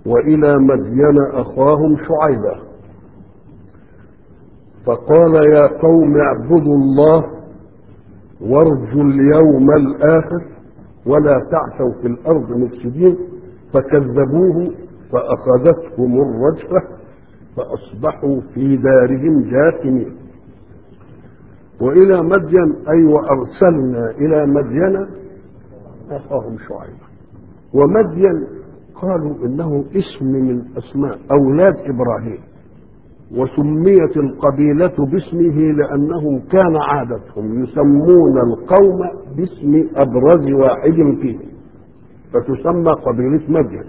وإلى مدين أخاهم شعيبا فقال يا قوم اعبدوا الله وارجوا اليوم الآخر ولا تعثوا في الأرض مفسدين فكذبوه فأخذتهم الرجفة فأصبحوا في دارهم جاثمين وإلى مدين أي وأرسلنا إلى مدين أخاهم شعيبا ومدين قالوا إنه اسم من أسماء أولاد إبراهيم وسميت القبيلة باسمه لأنهم كان عادتهم يسمون القوم باسم أبرز واحد فيه فتسمى قبيلة مدين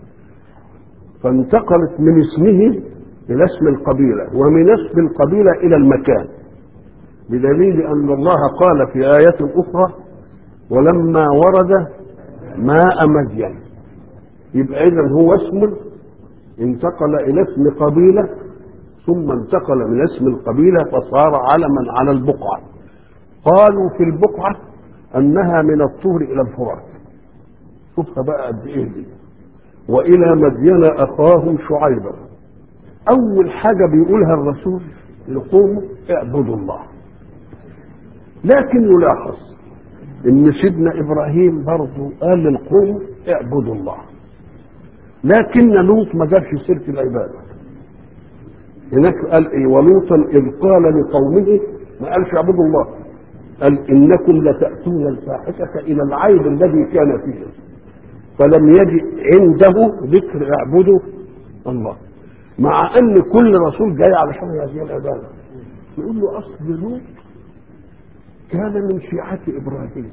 فانتقلت من اسمه إلى اسم القبيلة ومن اسم القبيلة إلى المكان بدليل أن الله قال في آية أخرى ولما ورد ماء مدين يبقى إذا هو اسم انتقل إلى اسم قبيلة ثم انتقل من اسم القبيلة فصار علما على البقعة قالوا في البقعة أنها من الطور إلى الفرات شوفها بقى قد إيه دي وإلى مدين أخاهم شعيبا أول حاجة بيقولها الرسول لقومه اعبدوا الله لكن يلاحظ ان سيدنا ابراهيم برضه قال للقوم اعبدوا الله لكن لوط ما جابش سيره العباده هناك قال ايه ولوطا اذ قال لقومه ما قالش اعبدوا الله قال انكم لتاتون الفاحشه الى العيب الذي كان فيه فلم يجد عنده ذكر اعبدوا الله مع ان كل رسول جاي علشان هذه العباده يقول له اصل لوط كان من شيعة إبراهيم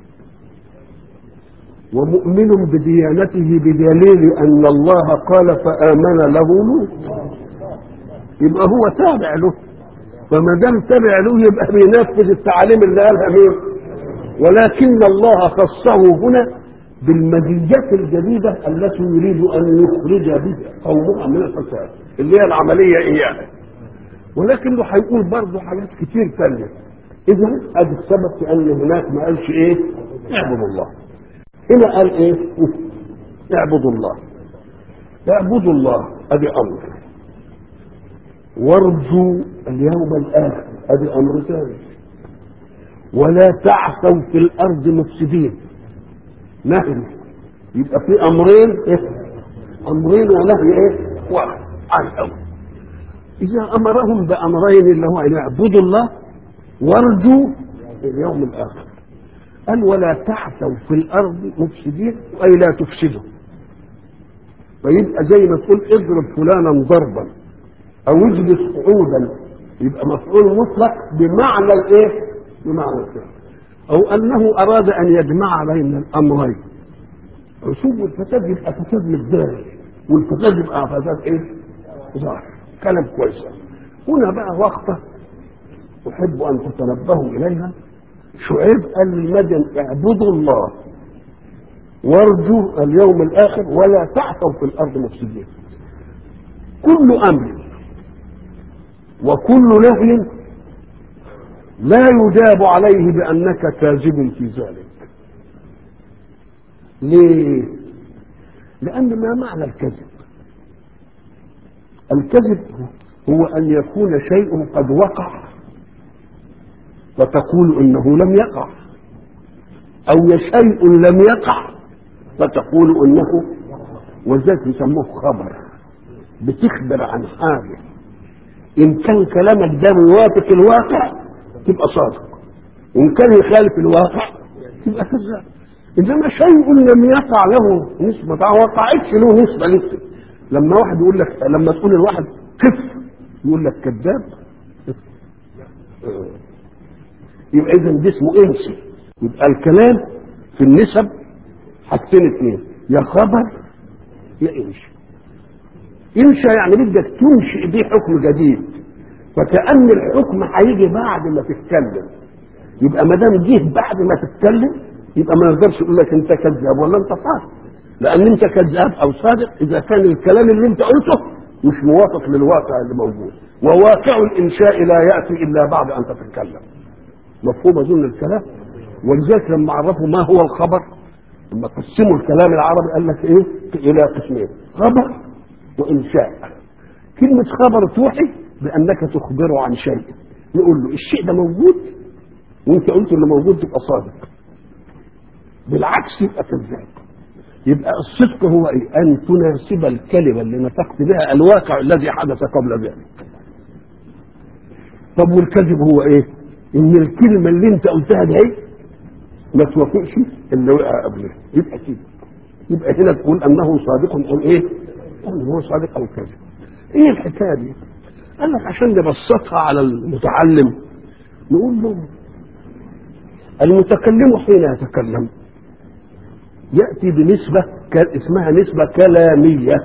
ومؤمن بديانته بدليل أن الله قال فآمن له لوط يبقى هو تابع له فما دام تابع له يبقى بينفذ التعاليم اللي قالها مين ولكن الله خصه هنا بالمزيات الجديدة التي يريد أن يخرج بها قومها من الفساد اللي هي العملية إياها ولكنه هيقول برضه حاجات كتير ثانية اذا ادي السبب في ان هناك ما قالش ايه اعبدوا الله هنا قال ايه اعبدوا الله اعبدوا الله ادي امر وارجوا اليوم الاخر ادي امر ثاني ولا تعثوا في الارض مفسدين نهي يبقى في امرين إيه؟ امرين ونهي ايه واحد عن اول اذا امرهم بامرين اللي هو ان اعبدوا الله وارجوا اليوم الاخر قال ولا تعثوا في الارض مفسدين اي لا تفسدوا فيبقى زي ما تقول اضرب فلانا ضربا او اجلس قعودا يبقى مفعول مطلق بمعنى الايه؟ بمعنى الفعل او انه اراد ان يجمع بين الامرين رسوب الفساد يبقى فساد مقداري والفساد يبقى فساد ايه؟ ظاهر كلام كويس هنا بقى وقفه أحب أن تتنبهوا إليها شعيب قال للمدن اعبدوا الله وارجوا اليوم الآخر ولا تعثوا في الأرض مفسدين كل أمر وكل نهي لا يجاب عليه بأنك كاذب في ذلك ليه؟ لأن ما معنى الكذب؟ الكذب هو أن يكون شيء قد وقع فتقول انه لم يقع او شيء لم يقع فتقول انه وذلك يسموه خبر بتخبر عن حاجه ان كان كلامك ده موافق الواقع تبقى صادق وان كان يخالف الواقع تبقى كذاب انما شيء لم يقع له نسبه ما وقعتش له نسبه لسه لما واحد يقول لك لما تقول الواحد كف يقول لك كذاب يبقى اذا ده اسمه انسي يبقى الكلام في النسب حاجتين اثنين يا خبر يا انشا انشا يعني بدك تنشئ به حكم جديد فكأن الحكم هيجي بعد ما تتكلم يبقى ما دام جه بعد ما تتكلم يبقى ما نقدرش نقول لك انت كذاب ولا انت صادق لان انت كذاب او صادق اذا كان الكلام اللي انت قلته مش موافق للواقع اللي موجود وواقع الانشاء لا ياتي الا بعد ان تتكلم مفهوم اظن الكلام ولذلك لما عرفوا ما هو الخبر لما قسموا الكلام العربي قال لك ايه الى قسمين خبر وإنشاء كلمة خبر توحي بأنك تخبره عن شيء نقول له الشيء ده موجود وانت قلت انه موجود تبقى صادق بالعكس يبقى كذاب يبقى الصدق هو ايه ان تناسب الكلمه اللي نطقت بها الواقع الذي حدث قبل ذلك طب والكذب هو ايه ان الكلمه اللي انت قلتها دي ايه ما توافقش اللي وقع قبله يبقى كده يبقى هنا تقول انه صادق او ايه انه هو صادق او كذب ايه الحكايه دي قال لك عشان نبسطها على المتعلم نقول له المتكلم حين يتكلم يأتي بنسبة اسمها نسبة كلامية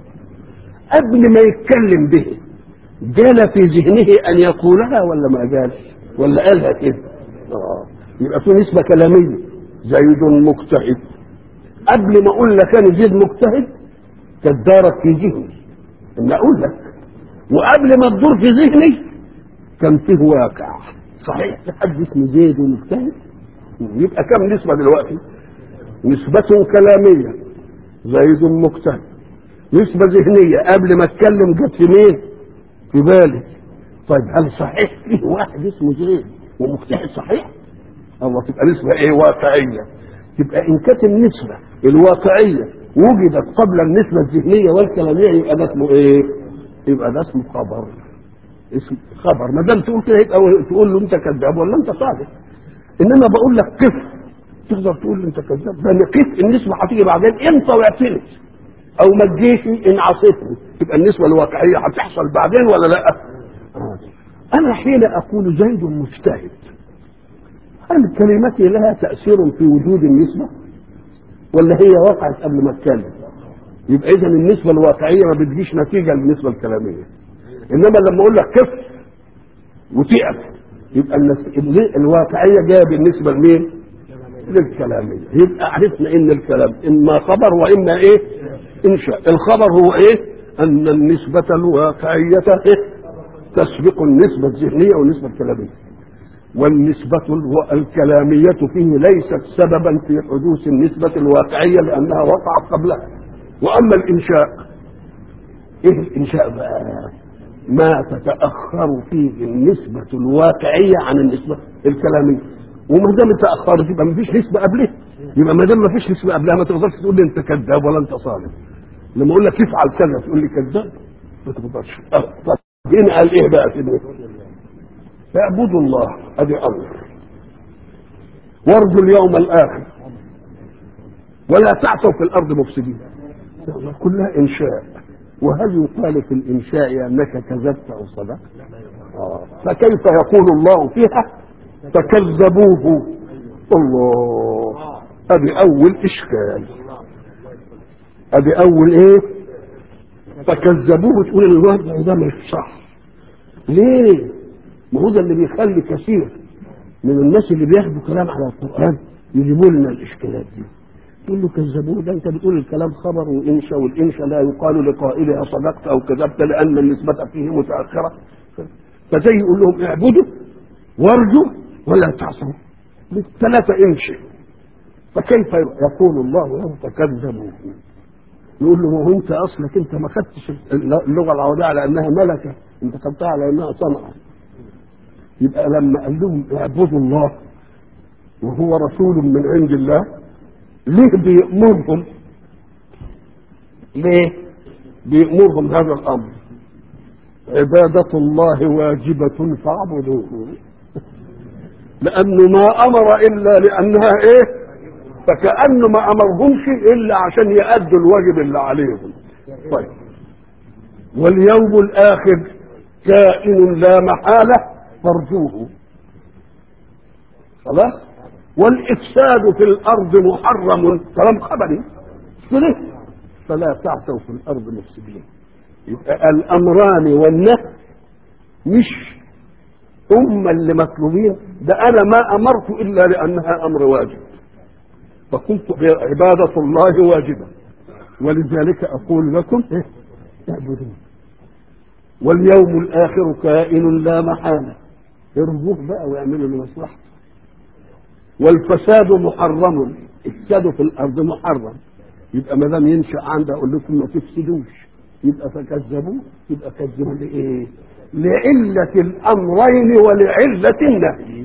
قبل ما يتكلم به جال في ذهنه أن يقولها ولا ما جالش ولا قالها كده آه. يبقى في نسبة كلامية زيد مجتهد قبل ما أقول لك أنا زيد مجتهد كانت دارت في ذهني إن أقول لك وقبل ما تدور في ذهني كان فيه واقع صحيح في حد اسمه زيد ومجتهد يبقى كم نسبة دلوقتي نسبة كلامية زيد مجتهد نسبة ذهنية قبل ما اتكلم جت في مين في بالي طيب هل صحيح فيه واحد اسمه زيد ومجتهد صحيح الله تبقى نسبة ايه واقعية تبقى ان كانت النسبة الواقعية وجدت قبل النسبة الذهنية والكلامية يبقى ده اسمه ايه يبقى ده اسمه خبر اسم خبر ما دام تقول كده يبقى تقول له انت كذاب ولا انت صادق انما بقول لك قف تقدر تقول لي انت كذاب ده انا قف النسبه هتيجي بعدين انت واعترف او ما تجيش ان عصيتني تبقى النسبه الواقعيه هتحصل بعدين ولا لا؟ آه. انا حين اقول زيد مجتهد هل كلمتي لها تاثير في وجود النسبه؟ ولا هي وقعت قبل ما اتكلم؟ يبقى اذا النسبه الواقعيه ما بتجيش نتيجه للنسبه الكلاميه انما لما اقول لك كف وتقف يبقى الواقعيه جايه بالنسبه لمين؟ للكلاميه يبقى عرفنا ان الكلام اما خبر واما ايه؟ انشاء الخبر هو ايه؟ ان النسبه الواقعيه إيه؟ تسبق النسبه الذهنيه والنسبه الكلاميه والنسبة الكلامية فيه ليست سببا في حدوث النسبة الواقعية لأنها وقعت قبلها وأما الإنشاء إيه الإنشاء بقى؟ ما تتأخر فيه النسبة الواقعية عن النسبة الكلامية وما دام تأخرت يبقى ما فيش نسبة قبلها يبقى ما دام ما فيش نسبة قبلها ما تقدرش تقول لي أنت كذاب ولا أنت صادق لما أقول لك افعل كذا تقول لي كذاب ما تقدرش طب هنا قال إيه بقى كده اعبدوا الله أدي أمر وارجوا اليوم الآخر ولا تعثوا في الأرض مفسدين كلها إنشاء وهل يقال في الإنشاء أنك كذبت أو صدقت آه. فكيف يقول الله فيها فكذبوه الله ادي اول اشكال ادي اول ايه فكذبوه تقول الوضع ده مش صح ليه ما هو ده اللي بيخلي كثير من الناس اللي بياخدوا كلام على القران يجيبوا لنا الاشكالات دي تقول له كذبوه ده انت بتقول الكلام خبر وانشا والانشا لا يقال لقائلها صدقت او كذبت لان النسبه فيه متاخره فزي يقول لهم اعبدوا وارجوا ولا تعصوا ثلاثة انشئ فكيف يقول الله لهم تكذبوا يقول له هو انت اصلك انت ما خدتش اللغه العربيه على انها ملكه انت خدتها على انها صنعه يبقى لما قال لهم اعبدوا الله وهو رسول من عند الله ليه بيأمرهم ليه بيأمرهم هذا الأمر عبادة الله واجبة فاعبدوه لأنه ما أمر إلا لأنها إيه فكأنه ما أمرهمش إلا عشان يأدوا الواجب اللي عليهم طيب واليوم الآخر كائن لا محالة فارجوه خلاص والإفساد في الأرض محرم كلام خبري كده فلا تعثوا في الأرض مفسدين يبقى الأمران والنهي مش هم اللي مطلوبين ده أنا ما أمرت إلا لأنها أمر واجب فقلت عبادة الله واجبة ولذلك أقول لكم إيه؟ اعبدون واليوم الآخر كائن لا محالة ارجوه بقى واعملوا لمصلحته والفساد محرم الفساد في الأرض محرم يبقى ما دام ينشأ عندها أقول لكم ما تفسدوش يبقى فكذبوه يبقى كذبوا لايه؟ لعلة الأمرين ولعلة النهي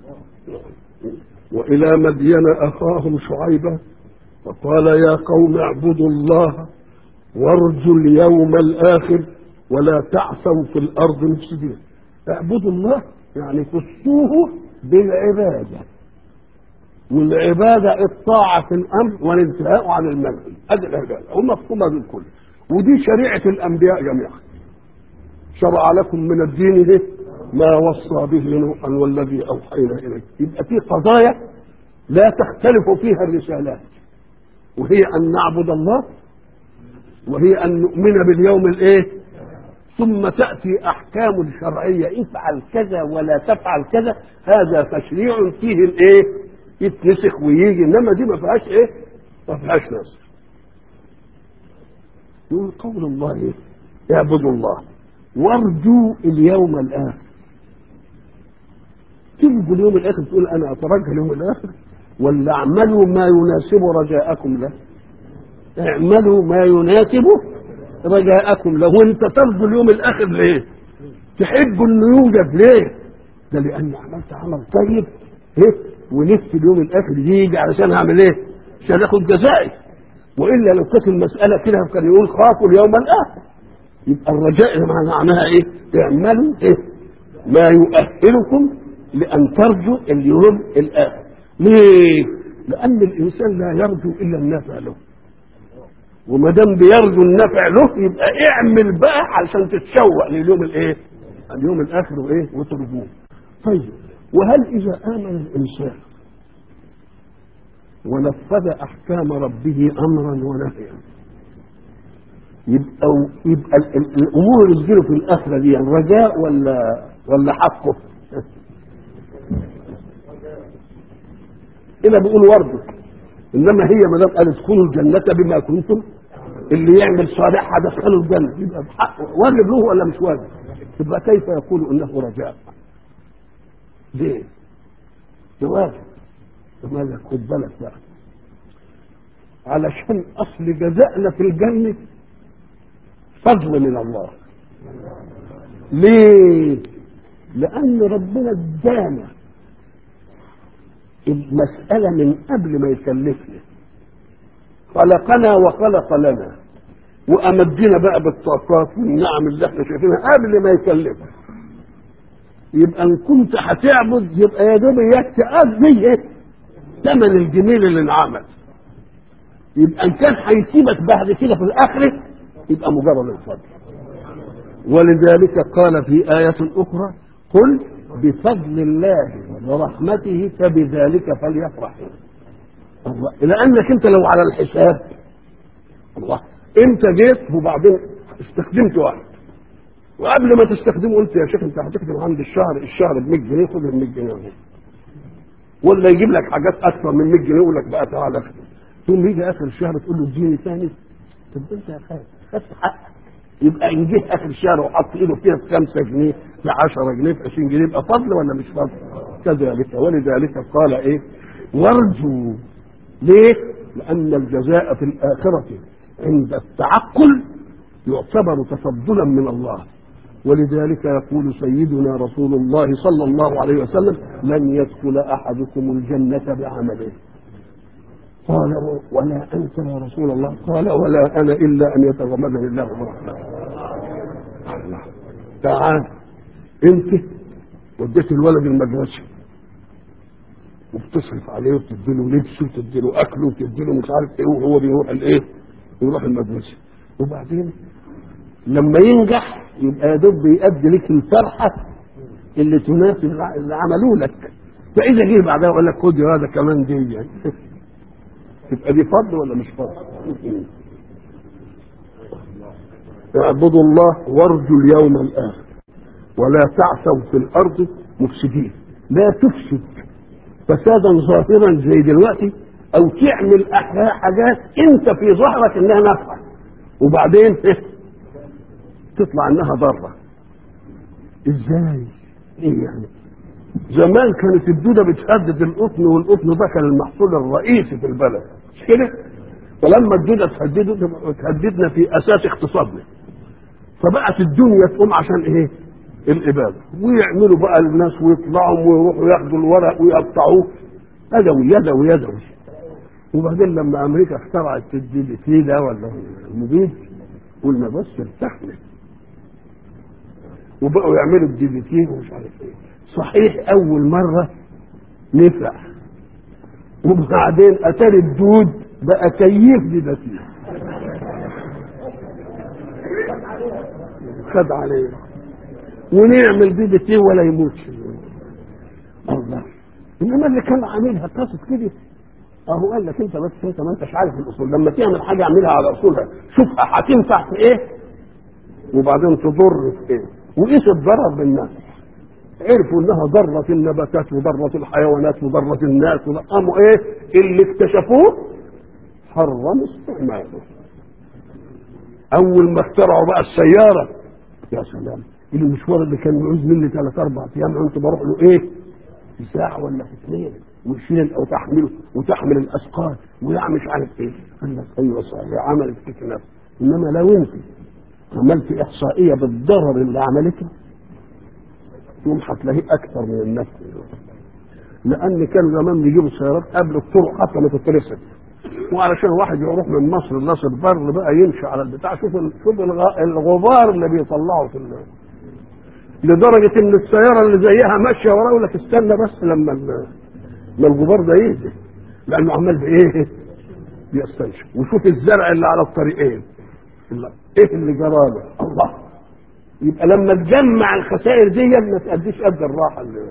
وإلى مدين أخاهم شعيبا فقال يا قوم اعبدوا الله وارجوا اليوم الآخر ولا تعثوا في الأرض مفسدين اعبدوا الله يعني خصوه بالعبادة والعبادة الطاعة في الأمر والانتهاء عن المنهي هذه العبادة هم مفهومة بالكل ودي شريعة الأنبياء جميعا شرع لكم من الدين إيه؟ ما وصى به نوحا والذي أوحينا إليك يبقى في قضايا لا تختلف فيها الرسالات وهي أن نعبد الله وهي أن نؤمن باليوم الإيه ثم تأتي أحكام شرعية افعل كذا ولا تفعل كذا هذا تشريع فيه الإيه يتنسخ ويجي إنما دي ما فيهاش إيه ما فيهاش ناس يقول قول الله إيه اعبدوا الله وارجوا اليوم الآخر ترجوا اليوم الآخر تقول أنا أترجى اليوم الآخر ولا اعملوا ما يناسب رجاءكم له اعملوا ما يناسب رجاءكم له وانت ترجو اليوم الاخر ليه تحب انه يوجد ليه ده لاني عملت عمل طيب ايه ونفسي اليوم الاخر يجي علشان اعمل ايه عشان اخد جزائي والا لو كانت المساله كده كان يقول خافوا اليوم الاخر يبقى الرجاء معناها ايه اعملوا ايه ما يؤهلكم لان ترجوا اليوم الاخر ليه لان الانسان لا يرجو الا النفع له وما دام بيرجو النفع له يبقى اعمل بقى علشان تتشوق لليوم الايه؟ اليوم الاخر وايه؟ وترجوه. طيب وهل اذا امن الانسان ونفذ احكام ربه امرا ونهيا يبقى يبقى ال- ال- الامور اللي تجيله في الاخره دي يعني رجاء ولا ولا حقه؟ هنا بيقول ورده انما هي ما دام قال ادخلوا الجنه بما كنتم اللي يعمل صالح دخلوا الجنه يبقى بحق واجب له ولا مش واجب؟ يبقى كيف يقول انه رجاء؟ ليه؟ ده واجب لماذا خد بالك بقى علشان اصل جزائنا في الجنه فضل من الله ليه؟ لأن ربنا ادانا المسألة من قبل ما يكلفنا خلقنا وخلق لنا وأمدنا بقى بالطاقات والنعم اللي احنا شايفينها قبل ما يكلفنا يبقى ان كنت هتعبد يبقى يا دوب اياك تقضي ايه؟ ثمن الجميل اللي انعمل يبقى ان كان هيسيبك بعد كده في الاخره يبقى مجرد الفضل ولذلك قال في آية أخرى قل بفضل الله ورحمته فبذلك فليفرحوا الله لأنك أنت لو على الحساب الله أنت جيت وبعدين استخدمت واحد وقبل ما تستخدمه قلت يا شيخ أنت هتخدم عند الشهر الشهر ب 100 جنيه خد ال 100 جنيه اهو ولا يجيب لك حاجات أكثر من 100 جنيه يقول لك بقى تعالى اخدم ثم يجي آخر الشهر تقول له اديني ثاني طب أنت يا خالد خدت حقك يبقى ان جه اخر الشهر وحط ايده فيها في 5 جنيه في 10 جنيه في 20 جنيه يبقى فضل ولا مش فضل؟ كذلك ولذلك قال ايه؟ وارجوا ليه؟ لان الجزاء في الاخره عند التعقل يعتبر تفضلا من الله ولذلك يقول سيدنا رسول الله صلى الله عليه وسلم لن يدخل احدكم الجنه بعمله قال ولا انت يا رسول الله قال ولا انا الا ان يتغمدني الله برحمته الله تعال انت وديت الولد المدرسه وبتصرف عليه وبتديله لبس وتديله اكل وتديله مش عارف ايه وهو بيروح الايه؟ يروح المدرسه وبعدين لما ينجح يبقى يا دوب بيأدي لك الفرحه اللي تناسب اللي عملوه لك فاذا جه بعدها يقول لك خد يا هذا كمان دي يعني تبقى دي فضل ولا مش فضل؟ اعبدوا الله وارجوا اليوم الاخر ولا تعثوا في الارض مفسدين لا تفسد فسادا ظاهرا زي دلوقتي او تعمل حاجات انت في ظهرك انها نافعه وبعدين تطلع انها ضاره ازاي؟ ايه يعني؟ زمان كانت الدوده بتهدد القطن والقطن ده كان المحصول الرئيسي في البلد مش كده؟ فلما الدوده تهدده تهددنا في اساس اقتصادنا فبقت الدنيا تقوم عشان ايه الاباده ويعملوا بقى الناس ويطلعوا ويروحوا ياخدوا الورق ويقطعوه يدوي يدوي يدوي وبعدين لما امريكا اخترعت الدي بي تي ده ولا المبيد قلنا بس ارتحنا وبقوا يعملوا الدي بي تي ومش عارف ايه صحيح اول مره نفع وبعدين اتاري الدود بقى كيف دي بي تي خد عليه ونعمل دي بي تي ولا يموتش الله انما اللي كان عاملها قصد كده اهو قال لك انت بس انت ما انتش عارف الاصول لما تعمل حاجه اعملها على اصولها شوفها هتنفع في ايه وبعدين تضر في ايه وقيس الضرر بالناس عرفوا انها ضرت النباتات وضرت الحيوانات وضرت الناس قاموا ايه اللي اكتشفوه حرم استعماله اول ما اخترعوا بقى السياره يا سلام المشوار اللي كان يعوز مني ثلاث اربع ايام كنت بروح له ايه في ساعه ولا في اثنين ويشيل او تحمله وتحمل الاثقال ويعمل مش عارف ايه قال لك ايوه صحيح عملت كده نفس انما لو انت عملت احصائيه بالضرر اللي عملته يوم هتلاقيه اكثر من النفس لان كان زمان بيجيبوا السيارات قبل الطرق حتى ما تترسم وعلشان واحد يروح من مصر لناصر بر بقى يمشي على البتاع شوف ال- شوف الغ- الغبار اللي بيطلعه في ال- لدرجه ان السياره اللي زيها ماشيه وراه يقول لك استنى بس لما ال- ما الغبار ده يهدى لانه عمال بايه؟ بيستنشق وشوف الزرع اللي على الطريقين الله. ايه اللي جراله؟ الله يبقى لما تجمع الخسائر دي ما تأديش قد الراحه اللي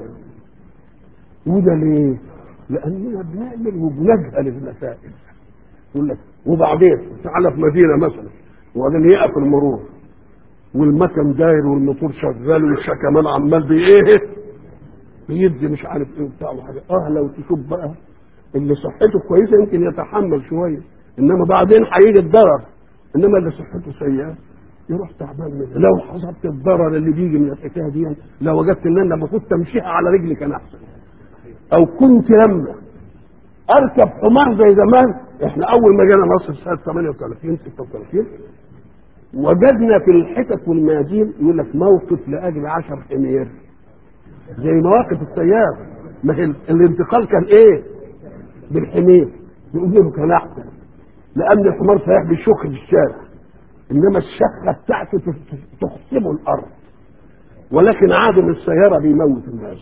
وده ليه؟ لاننا بنعمل وبنجهل المسائل يقول لك وبعدين تعالى في مدينه مثلا وبعدين يقف المرور والمكن داير والموتور شغال والشكمان عمال بايه بيدي مش عارف ايه وبتاع وحاجه اه لو تشوف بقى اللي صحته كويسه يمكن يتحمل شويه انما بعدين هيجي الضرر انما اللي صحته سيئه يروح تعبان منه لو حسبت الضرر اللي بيجي من الحكايه دي لو وجدت ان انا لما كنت امشيها على رجلي كان احسن او كنت لما اركب حمار زي زمان احنا اول ما جينا مصر سنه 38 36 وجدنا في الحتت والميادين يقول لك موقف لاجل 10 حمير زي مواقف السيارة ما هي الانتقال كان ايه بالحمير يقول له كان احسن لان الحمار صحيح بيشخ في الشارع انما الشخه بتاعته تخصبه الارض ولكن عادم السياره بيموت الناس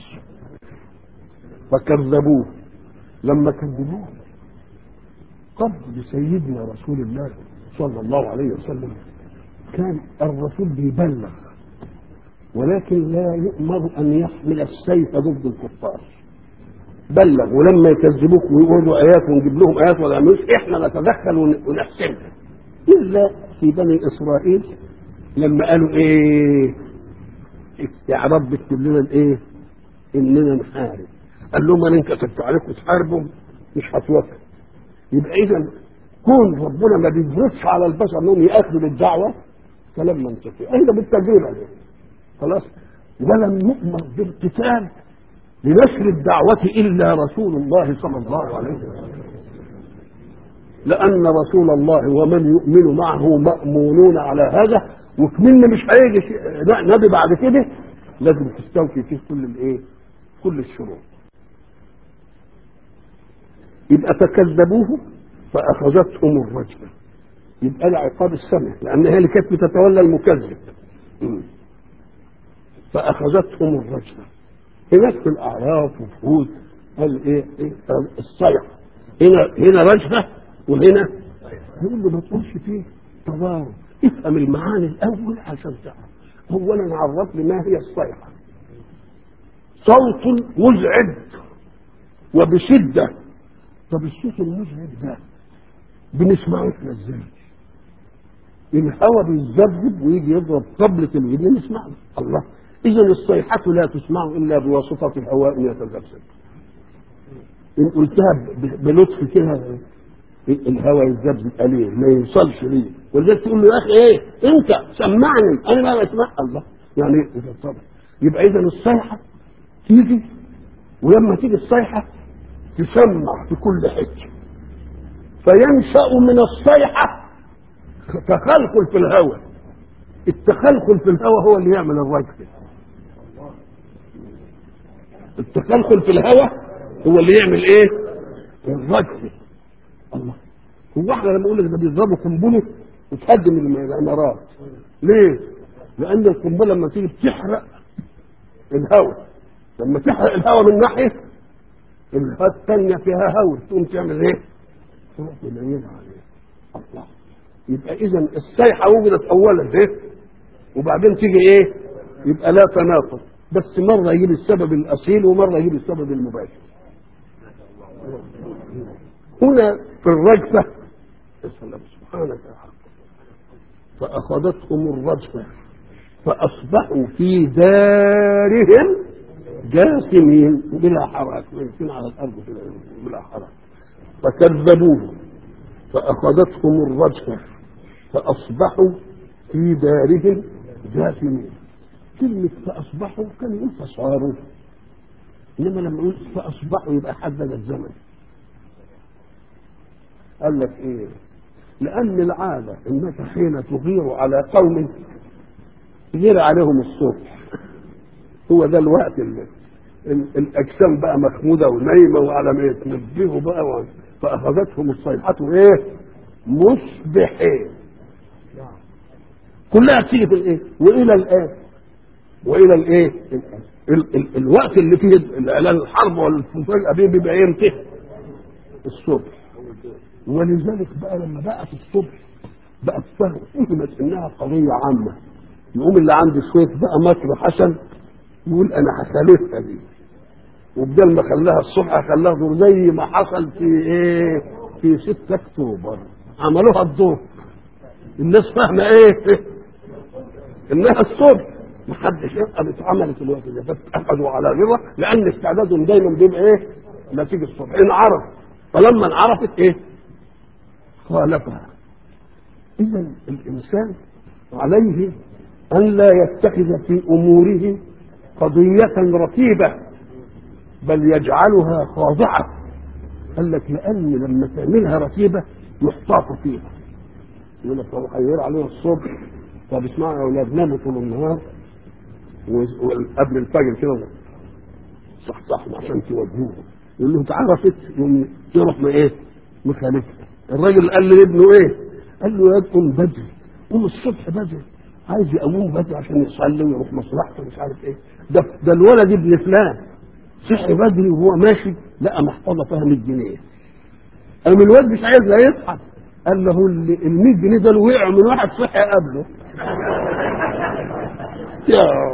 فكذبوه لما كذبوه قبل سيدنا رسول الله صلى الله عليه وسلم كان الرسول بيبلغ ولكن لا يؤمر ان يحمل السيف ضد الكفار بلغ ولما يكذبوك ويقولوا ايات ونجيب لهم ايات ولا يعملوش احنا نتدخل ون- ونحسمها الا في بني اسرائيل لما قالوا ايه يا رب اكتب لنا الايه اننا نحارب قال لهم انا ان كتبت عليكم تحاربوا مش هتوافق يبقى اذا كون ربنا ما بيفرضش على البشر انهم ياكلوا بالدعوه كلام منطقي ايضا بالتجربه دي خلاص ولم يؤمر بالقتال لنشر الدعوة إلا رسول الله صلى الله عليه وسلم لأن رسول الله ومن يؤمن معه مأمونون على هذا وكمن مش هيجي شيء- لا، نبي بعد كده لازم تستوفي فيه كل الايه؟ كل الشروط. يبقى فكذبوه فأخذتهم الرجفة. يبقى ده عقاب السمع لأن هي اللي كانت بتتولى المكذب. م. فأخذتهم الرجفة. هناك في الأعراف وفي هود قال إيه, إيه الصيح هنا هنا رجفة وهنا يقول له ما تقولش فيه تضارب افهم المعاني الأول عشان تعرف أولا عرف لي ما هي الصيحة صوت مزعج وبشدة طب الصوت المزعج ده بنسمعه احنا ازاي؟ الهواء بيتذبذب ويجي يضرب طبلة الودن نسمعه الله إذا الصيحة لا تسمع إلا بواسطة الهواء يتذبذب إن قلتها ب- بلطف كده الهواء يتذبذب قليل ما يوصلش ليه ولذلك تقول له يا أخي إيه أنت سمعني أنا ما بسمع الله يعني إيه طبعا يبقى إذا الصيحة تيجي ولما تيجي الصيحة تسمع في كل حتة فينشأ من الصيحة تخلخل في الهواء التخلخل في الهواء هو اللي يعمل الرجفة التخلخل في الهواء هو اللي يعمل ايه الرجفة الله هو احنا لما نقول لك ده بيضربوا قنبله وتهدم الامارات ليه؟ لان القنبله لما تيجي بتحرق الهواء لما تحرق الهواء من ناحيه الهواء الثانيه فيها هواء تقوم تعمل ايه؟ تروح منيلها عليه الله يبقى اذا السيحه وجدت اولا ايه؟ وبعدين تيجي ايه؟ يبقى لا تناقض بس مره يجيب السبب الاصيل ومره يجيب السبب المباشر هنا في الرجفه السلام سبحانك يا حق فأخذتهم الرجفة فأصبحوا في دارهم جاثمين بلا حركة ميتين على الأرض كده بلا حركة فكذبوه فأخذتهم الرجفة فأصبحوا في دارهم جاثمين كلمة فأصبحوا كان يقول فصاروا إنما لما يقول فأصبحوا يبقى حدد الزمن قال لك إيه لأن العادة إنك حين تغير على قوم تغير عليهم الصبح هو ده الوقت اللي الأجسام بقى مخمودة ونايمة وعلى ما يتنبهوا بقى و... فأخذتهم الصيحة إيه؟ مصبحين كلها تيجي في الإيه؟ وإلى الآن وإلى الإيه؟ ال... ال... الوقت اللي فيه الإعلان الحرب والفجأة بيه بيبقى ينتهي الصبح ولذلك بقى لما بقت الصبح بقت فهمت انها قضيه عامه يقوم اللي عنده شويه بقى مكر حسن يقول انا هخالفها دي وبدل ما خلاها الصبح خلاها ظهر زي ما حصل في ايه في 6 اكتوبر عملوها الظهر الناس فاهمه ايه انها الصبح ما حدش يبقى اتعملت الوقت ده فاتخذوا على غيره لان استعدادهم دايما بيبقى ايه نتيجه الصبح انعرف فلما انعرفت ايه خالفها اذا الانسان عليه ان لا يتخذ في اموره قضيه رتيبه بل يجعلها خاضعه قال لك لان لما تعملها رتيبه يحتاط فيها يقول لك طب هيغير عليها الصبح طب اسمعوا يا اولاد ناموا طول النهار وقبل الفجر كده صح صح عشان توجهوه يقول له اتعرفت يروح ما ايه مخالفها الراجل قال لابنه ايه قال له يا قوم بدري قوم الصبح بدري عايز يقوم بدري عشان يصلي ويروح مصلحته مش عارف ايه ده ده الولد ابن فلان صحي بدري وهو ماشي لقى محفظه فيها 100 جنيه قام الواد مش عايز لا يضحك قال له ال 100 جنيه دول وقعوا من واحد صحي قبله يا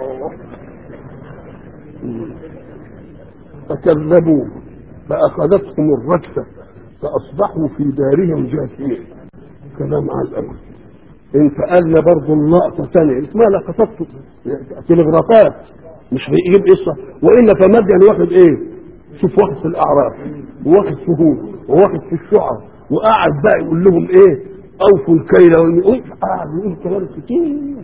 فكذبوه فأخذتهم الرجفة فأصبحوا في دارهم جاثمين كلام على الأول انتقلنا برضه اللقطة ثانية اسمها لقطات تلغرافات مش بيجيب قصة وإلا فمدين واخد إيه؟ شوف واخد في الأعراف وواخد في هود وواخد في الشعر وقاعد بقى يقول لهم إيه؟ أوفوا الكيل والمئوس قاعد يقول كلام كتير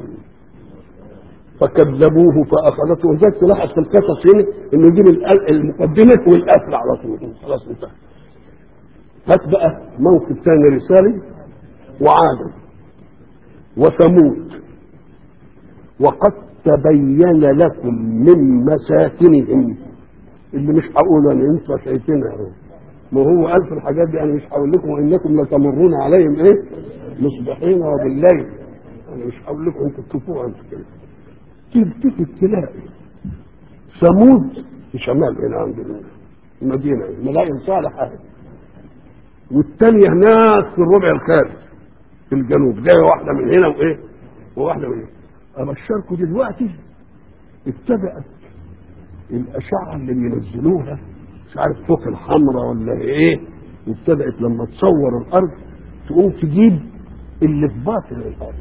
فكذبوه فاخذته وذلك تلاحظ في القصص هنا انه يجيب المقدمه والقفل على طول خلاص انتهى هات بقى موقف ثاني رسالي وعاد وثمود وقد تبين لكم من مساكنهم اللي مش هقول انا انتوا شايفينها اهو ما هو قال في الحاجات دي انا مش هقول لكم وانكم لتمرون عليهم ايه مصبحين وبالليل انا مش هقول لكم انتوا تشوفوها انتوا كده تلتفت تلاقي ثمود في شمال هنا عند المدينة مدائن صالحة والثانية هناك في الربع الخارج في الجنوب جاية واحدة من هنا وإيه وواحدة من هنا أبشركم دلوقتي ابتدأت الأشعة اللي بينزلوها مش عارف فوق الحمراء ولا إيه وابتدأت لما تصور الأرض تقوم تجيب اللي في باطن الأرض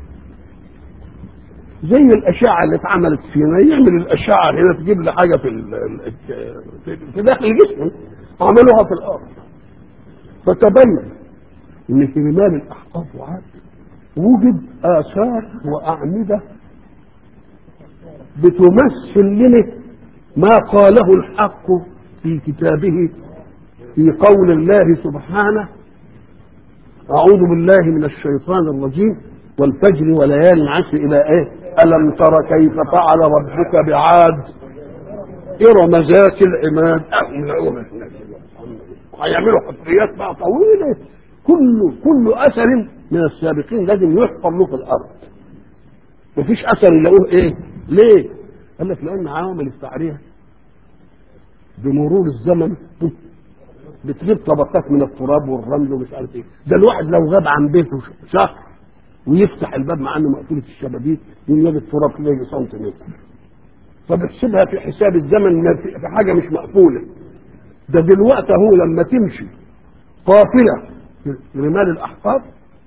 زي الاشعه اللي اتعملت فينا يعمل الاشعه هنا تجيب لي حاجه في ال في داخل الجسم عملوها في الارض فتبين ان في رمال الاحقاف وعاد وجد اثار واعمده بتمثل لنا ما قاله الحق في كتابه في قول الله سبحانه اعوذ بالله من الشيطان الرجيم والفجر وليال عشر الى ايه الم تر كيف فعل ربك بعاد ارم ذات العماد هيعملوا حفريات بقى طويله كل كل اثر من السابقين لازم يحفر له في الارض مفيش اثر يلاقوه ايه ليه قال لك لان عوامل التعريه بمرور الزمن بتجيب طبقات من التراب والرمل ومش عارف ايه ده الواحد لو غاب عن بيته شهر ويفتح الباب مع انه مقفوله الشبابيك يلاقي التراب كده يجي سنتيمتر فبحسبها في حساب الزمن في حاجه مش مقفوله ده دلوقتي هو لما تمشي قافله في رمال الاحقاف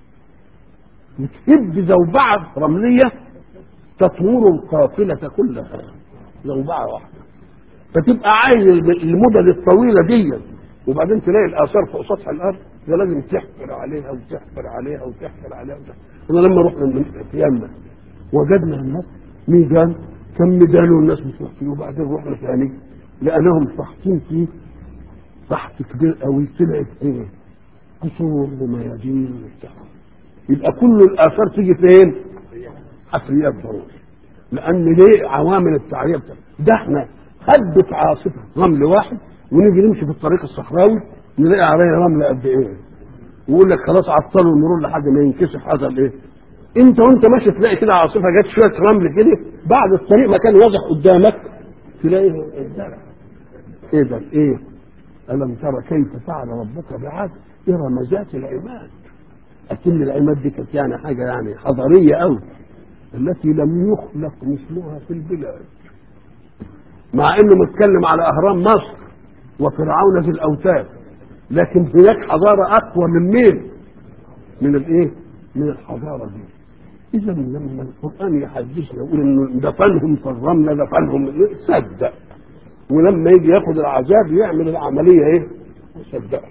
وتهب زوبعه رمليه تطور القافله كلها زوبعه واحده فتبقى عايز المدد الطويله دي وبعدين تلاقي الاثار فوق سطح الارض ده لازم تحفر عليها وتحفر عليها وتحفر عليها وتحفر. انا لما رحنا من في يمن وجدنا الناس ميدان كم ميدان والناس بتروح فيه وبعدين رحنا ثاني لانهم فاحطين فيه فحط كبير قوي طلعت ايه؟ قصور وميادين وبتاع يبقى كل الاثار تيجي فين؟ حفريات ضروري لان ليه عوامل التعريه بتاع ده احنا هبت عاصفه رمل واحد ونيجي نمشي في الطريق الصحراوي نلاقي عليه رمل قد ايه ويقول لك خلاص عطلوا المرور لحد ما ينكسف هذا الايه انت وانت ماشي تلاقي كده عاصفه جت شويه رمل كده بعد الطريق ما كان واضح قدامك تلاقي قدامك ايه ده ايه الم ترى كيف فعل ربك بعاد ارم ذات العماد اكن العماد دي كانت يعني حاجه يعني حضاريه قوي التي لم يخلق مثلها في البلاد مع انه متكلم على اهرام مصر وفرعون ذي الاوتاد لكن هناك حضاره اقوى من مين؟ من الايه؟ من الحضاره دي اذا لما القران يحدثنا يقول انه دفنهم في الرمله دفنهم صدق ولما يجي ياخد العذاب يعمل العمليه ايه؟ يصدقها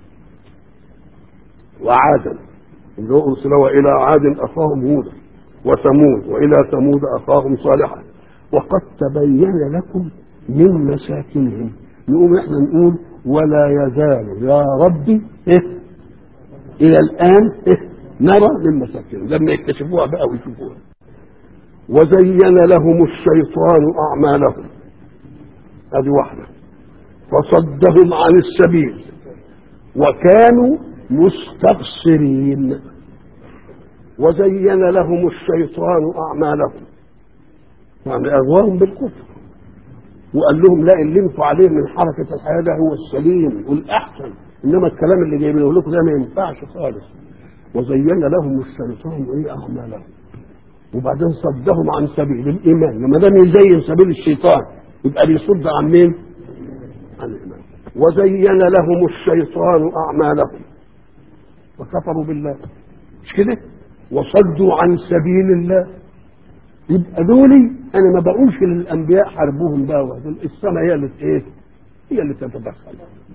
وعادا اللي هو ارسلوا الى عاد اخاهم هودا وثمود والى ثمود اخاهم صالحا وقد تبين لكم من مساكنهم نقوم احنا نقول ولا يزال يا ربي إيه؟ الى الان إيه؟ نرى من مساكنهم لما يكتشفوها بقى ويشوفوها وزين لهم الشيطان اعمالهم هذه واحده فصدهم عن السبيل وكانوا مستبصرين وزين لهم الشيطان اعمالهم يعني اغواهم بالكفر وقال لهم لا اللي انتوا عليه من حركه الحياه ده هو السليم والاحسن انما الكلام اللي جايبينه لكم ده ما ينفعش خالص وزين لهم الشيطان ايه اعمالهم وبعدين صدهم عن سبيل الايمان لما دام يزين سبيل الشيطان يبقى بيصد عن مين؟ عن الايمان وزين لهم الشيطان اعمالهم وكفروا بالله مش كده؟ وصدوا عن سبيل الله يبقى دولي انا ما بقولش للانبياء حاربوهم بقى وهدول السماء هي اللي ايه؟ هي اللي تتدخل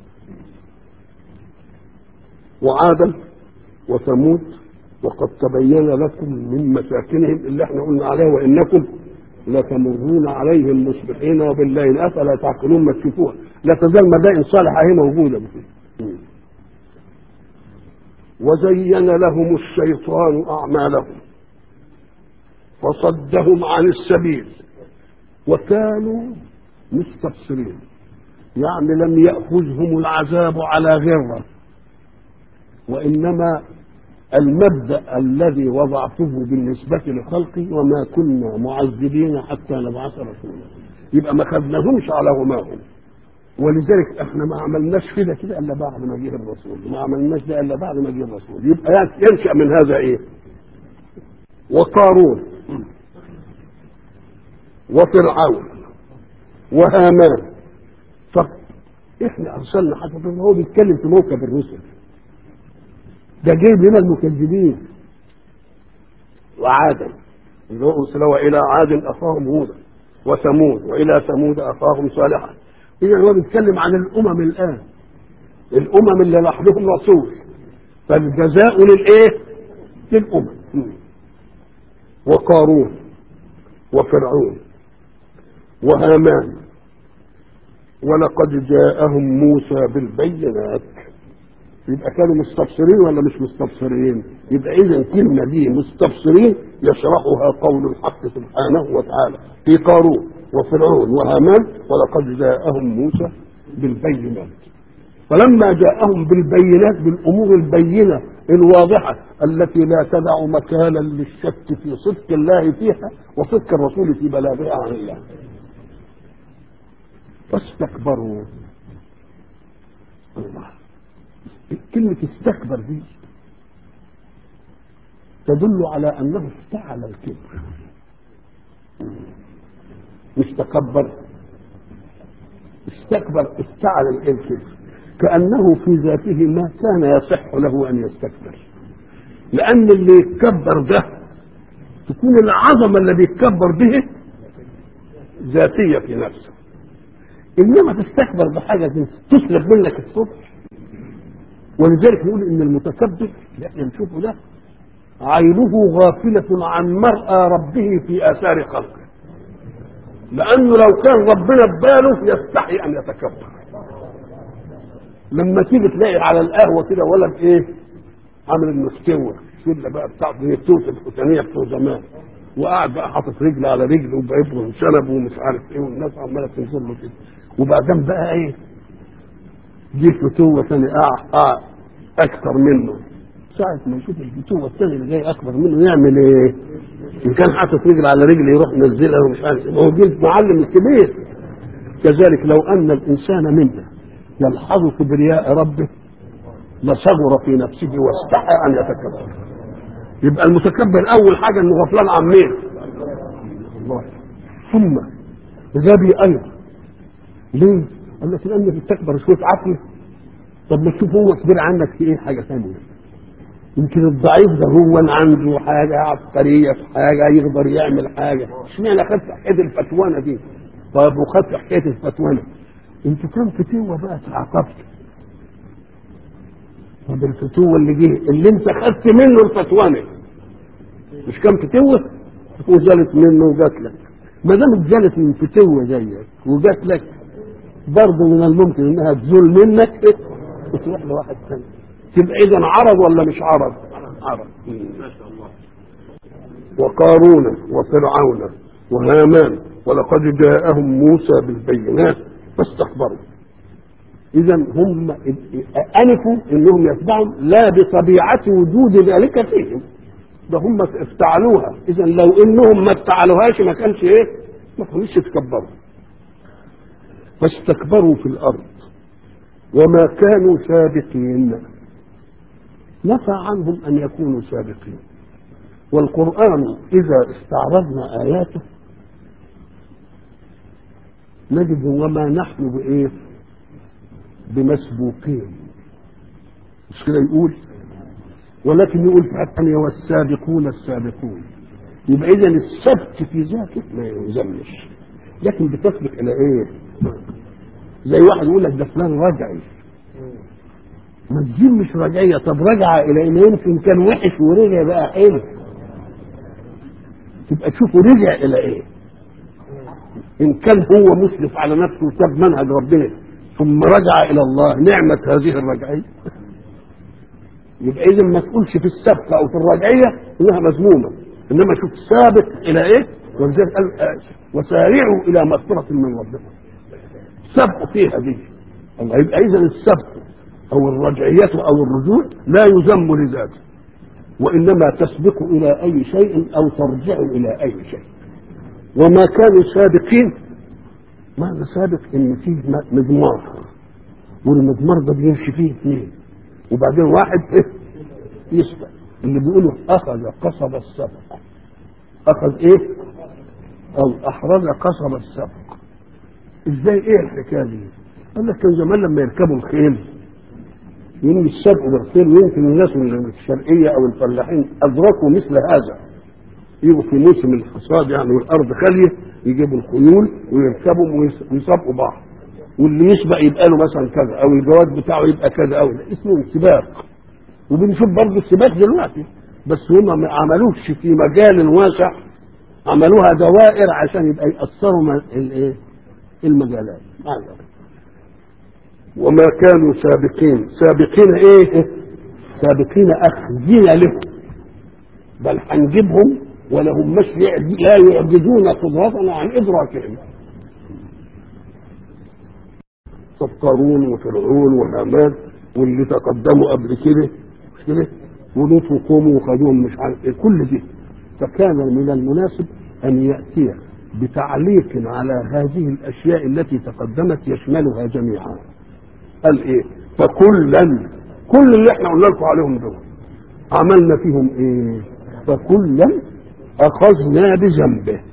وعادا وثمود وقد تبين لكم من مساكنهم اللي احنا قلنا عليها وانكم لتمرون عليهم مصبحين وبالليل افلا تعقلون ما تشوفوها لا تزال مدائن صالحه هي موجوده وزين لهم الشيطان اعمالهم فصدهم عن السبيل وكانوا مستبصرين يعني لم ياخذهم العذاب على غره وانما المبدا الذي وضعته بالنسبه لخلقي وما كنا معذبين حتى نبعث رسولا يبقى ما خدناهمش على غماهم ولذلك احنا ما عملناش كده كده الا بعد ما جه الرسول ما عملناش ده الا بعد ما جه الرسول يبقى ينشا من هذا ايه وقارون وفرعون وهامان طب احنا ارسلنا حتى هو بيتكلم في موكب الرسل ده جايب لنا المكذبين وعادا اللي هو ارسلوا الى عاد اخاهم هودا وثمود والى ثمود اخاهم صالحا اذا هو بيتكلم عن الامم الان الامم اللي لحظهم رسول فالجزاء للايه؟ للامم وقارون وفرعون وهامان ولقد جاءهم موسى بالبينات يبقى كانوا مستبصرين ولا مش مستبصرين يبقى اذا الكلمه دي مستبصرين يشرحها قول الحق سبحانه وتعالى في قارون وفرعون وهامان ولقد جاءهم موسى بالبينات فلما جاءهم بالبينات بالامور البينه الواضحه التي لا تدع مكانا للشك في صدق الله فيها وصدق الرسول في بلاغها عن الله واستكبروا الله كلمة استكبر دي تدل على أنه افتعل الكبر مش تكبر استكبر افتعل الكبر كأنه في ذاته ما كان يصح له أن يستكبر لأن اللي يتكبر ده تكون العظمة اللي بيتكبر به ذاتية في نفسه إنما تستكبر بحاجة تسلب منك الصبح ولذلك نقول ان المتكبر اللي احنا نشوفه ده عينه غافلة عن مرأى ربه في آثار خلقه لأنه لو كان ربنا بباله يستحي أن يتكبر لما تيجي تلاقي على القهوة كده ولد إيه عامل المستوى شلة بقى بتاع التوت الحسينية بتوع زمان وقاعد بقى حاطط رجل على رجل وبيبرم شنب ومش عارف ايه والناس عماله تنزل له كده وبعدين بقى ايه جه فتوة ثاني آه آه أكثر منه ساعة ما يشوف الفتوة الثاني اللي جاي أكبر منه يعمل إيه؟ إن كان حاطط رجل على رجل يروح منزلها ومش عارف إيه. هو جه معلم الكبير كذلك لو أن الإنسان منا يلحظ كبرياء ربه لصغر في نفسه واستحى أن يتكبر يبقى المتكبر أول حاجة إنه غفلان عن مين؟ الله ثم غبي أيضا ليه؟ قال لك لان بتكبر شويه عقل طب ما تشوف هو كبير عنك في ايه حاجه ثانيه يمكن الضعيف ده هو عنده حاجه عبقريه في حاجه يقدر يعمل حاجه اشمعنى خدت حكايه الفتوانه دي طب وخدت حكايه الفتوانه انتوا كم فتوه بقى تعاقبت طب الفتوه اللي جه اللي انت خدت منه الفتوانه مش كم فتوه وزالت منه وجات لك ما دام اتزالت من فتوه زيك وجات لك برضه من الممكن انها تزول منك وتروح لواحد ثاني تبقى اذا عرض ولا مش عرض؟ عرض ما شاء الله وقارون وفرعون وهامان ولقد جاءهم موسى بالبينات فاستكبروا اذا هم انفوا انهم يتبعهم لا بطبيعه وجود ذلك فيهم ده هم افتعلوها اذا لو انهم ما افتعلوهاش ما كانش ايه ما كانوش يتكبروا فاستكبروا في الارض وما كانوا سابقين نفى عنهم ان يكونوا سابقين والقران اذا استعرضنا اياته نجد وما نحن بايه بمسبوقين مش كده يقول ولكن يقول في الثانية والسابقون السابقون يبقى اذا السبق في ذاته ما يلزمش لكن بتسبق الى ايه زي واحد يقول لك ده فلان رجعي ما تجيب مش رجعيه طب رجع الى ان يمكن كان وحش ورجع بقى حلو تبقى تشوفه رجع الى ايه ان كان هو مسرف على نفسه وساب منهج ربنا ثم رجع الى الله نعمه هذه الرجعيه يبقى اذا ما تقولش في السبق او في الرجعيه انها مذمومه انما شوف سابق الى ايه ولذلك قال وسارعوا الى مغفره من ربكم سبق فيها دي الله يبقى اذا السبق او الرجعيه او الرجوع لا يذم لذاته وانما تسبق الى اي شيء او ترجع الى اي شيء وما كانوا سابقين معنى سابق ان فيه مضمار والمضمار ده بيمشي فيه اثنين وبعدين واحد ايه يسبق اللي بيقولوا اخذ قصب السبق اخذ ايه او احرز قصب السبق ازاي ايه الحكايه دي قال لك كان زمان لما يركبوا الخيل يوم السبق بالخيل ويمكن الناس من الشرقيه او الفلاحين ادركوا مثل هذا يجوا في موسم الحصاد يعني والارض خاليه يجيبوا الخيول ويركبوا ويسابقوا بعض واللي يسبق يبقى له مثلا كذا او الجواد بتاعه يبقى كذا او اسمه سباق وبنشوف برضه السباق دلوقتي بس هم ما عملوش في مجال واسع عملوها دوائر عشان يبقى يأثروا الايه المجالات وما كانوا سابقين سابقين ايه سابقين اخذين لهم بل هنجيبهم ولا هم مش لا يعجزون قدرتنا عن ادراكهم طب قارون وفرعون وهامان واللي تقدموا قبل كده مش كده ولوط وقوموا وخدوهم مش عارف ايه كل دي فكان من المناسب ان ياتي بتعليق على هذه الاشياء التي تقدمت يشملها جميعا قال ايه فكلا كل اللي احنا قلنا لكم عليهم دول عملنا فيهم ايه فكلا اخذنا بذنبه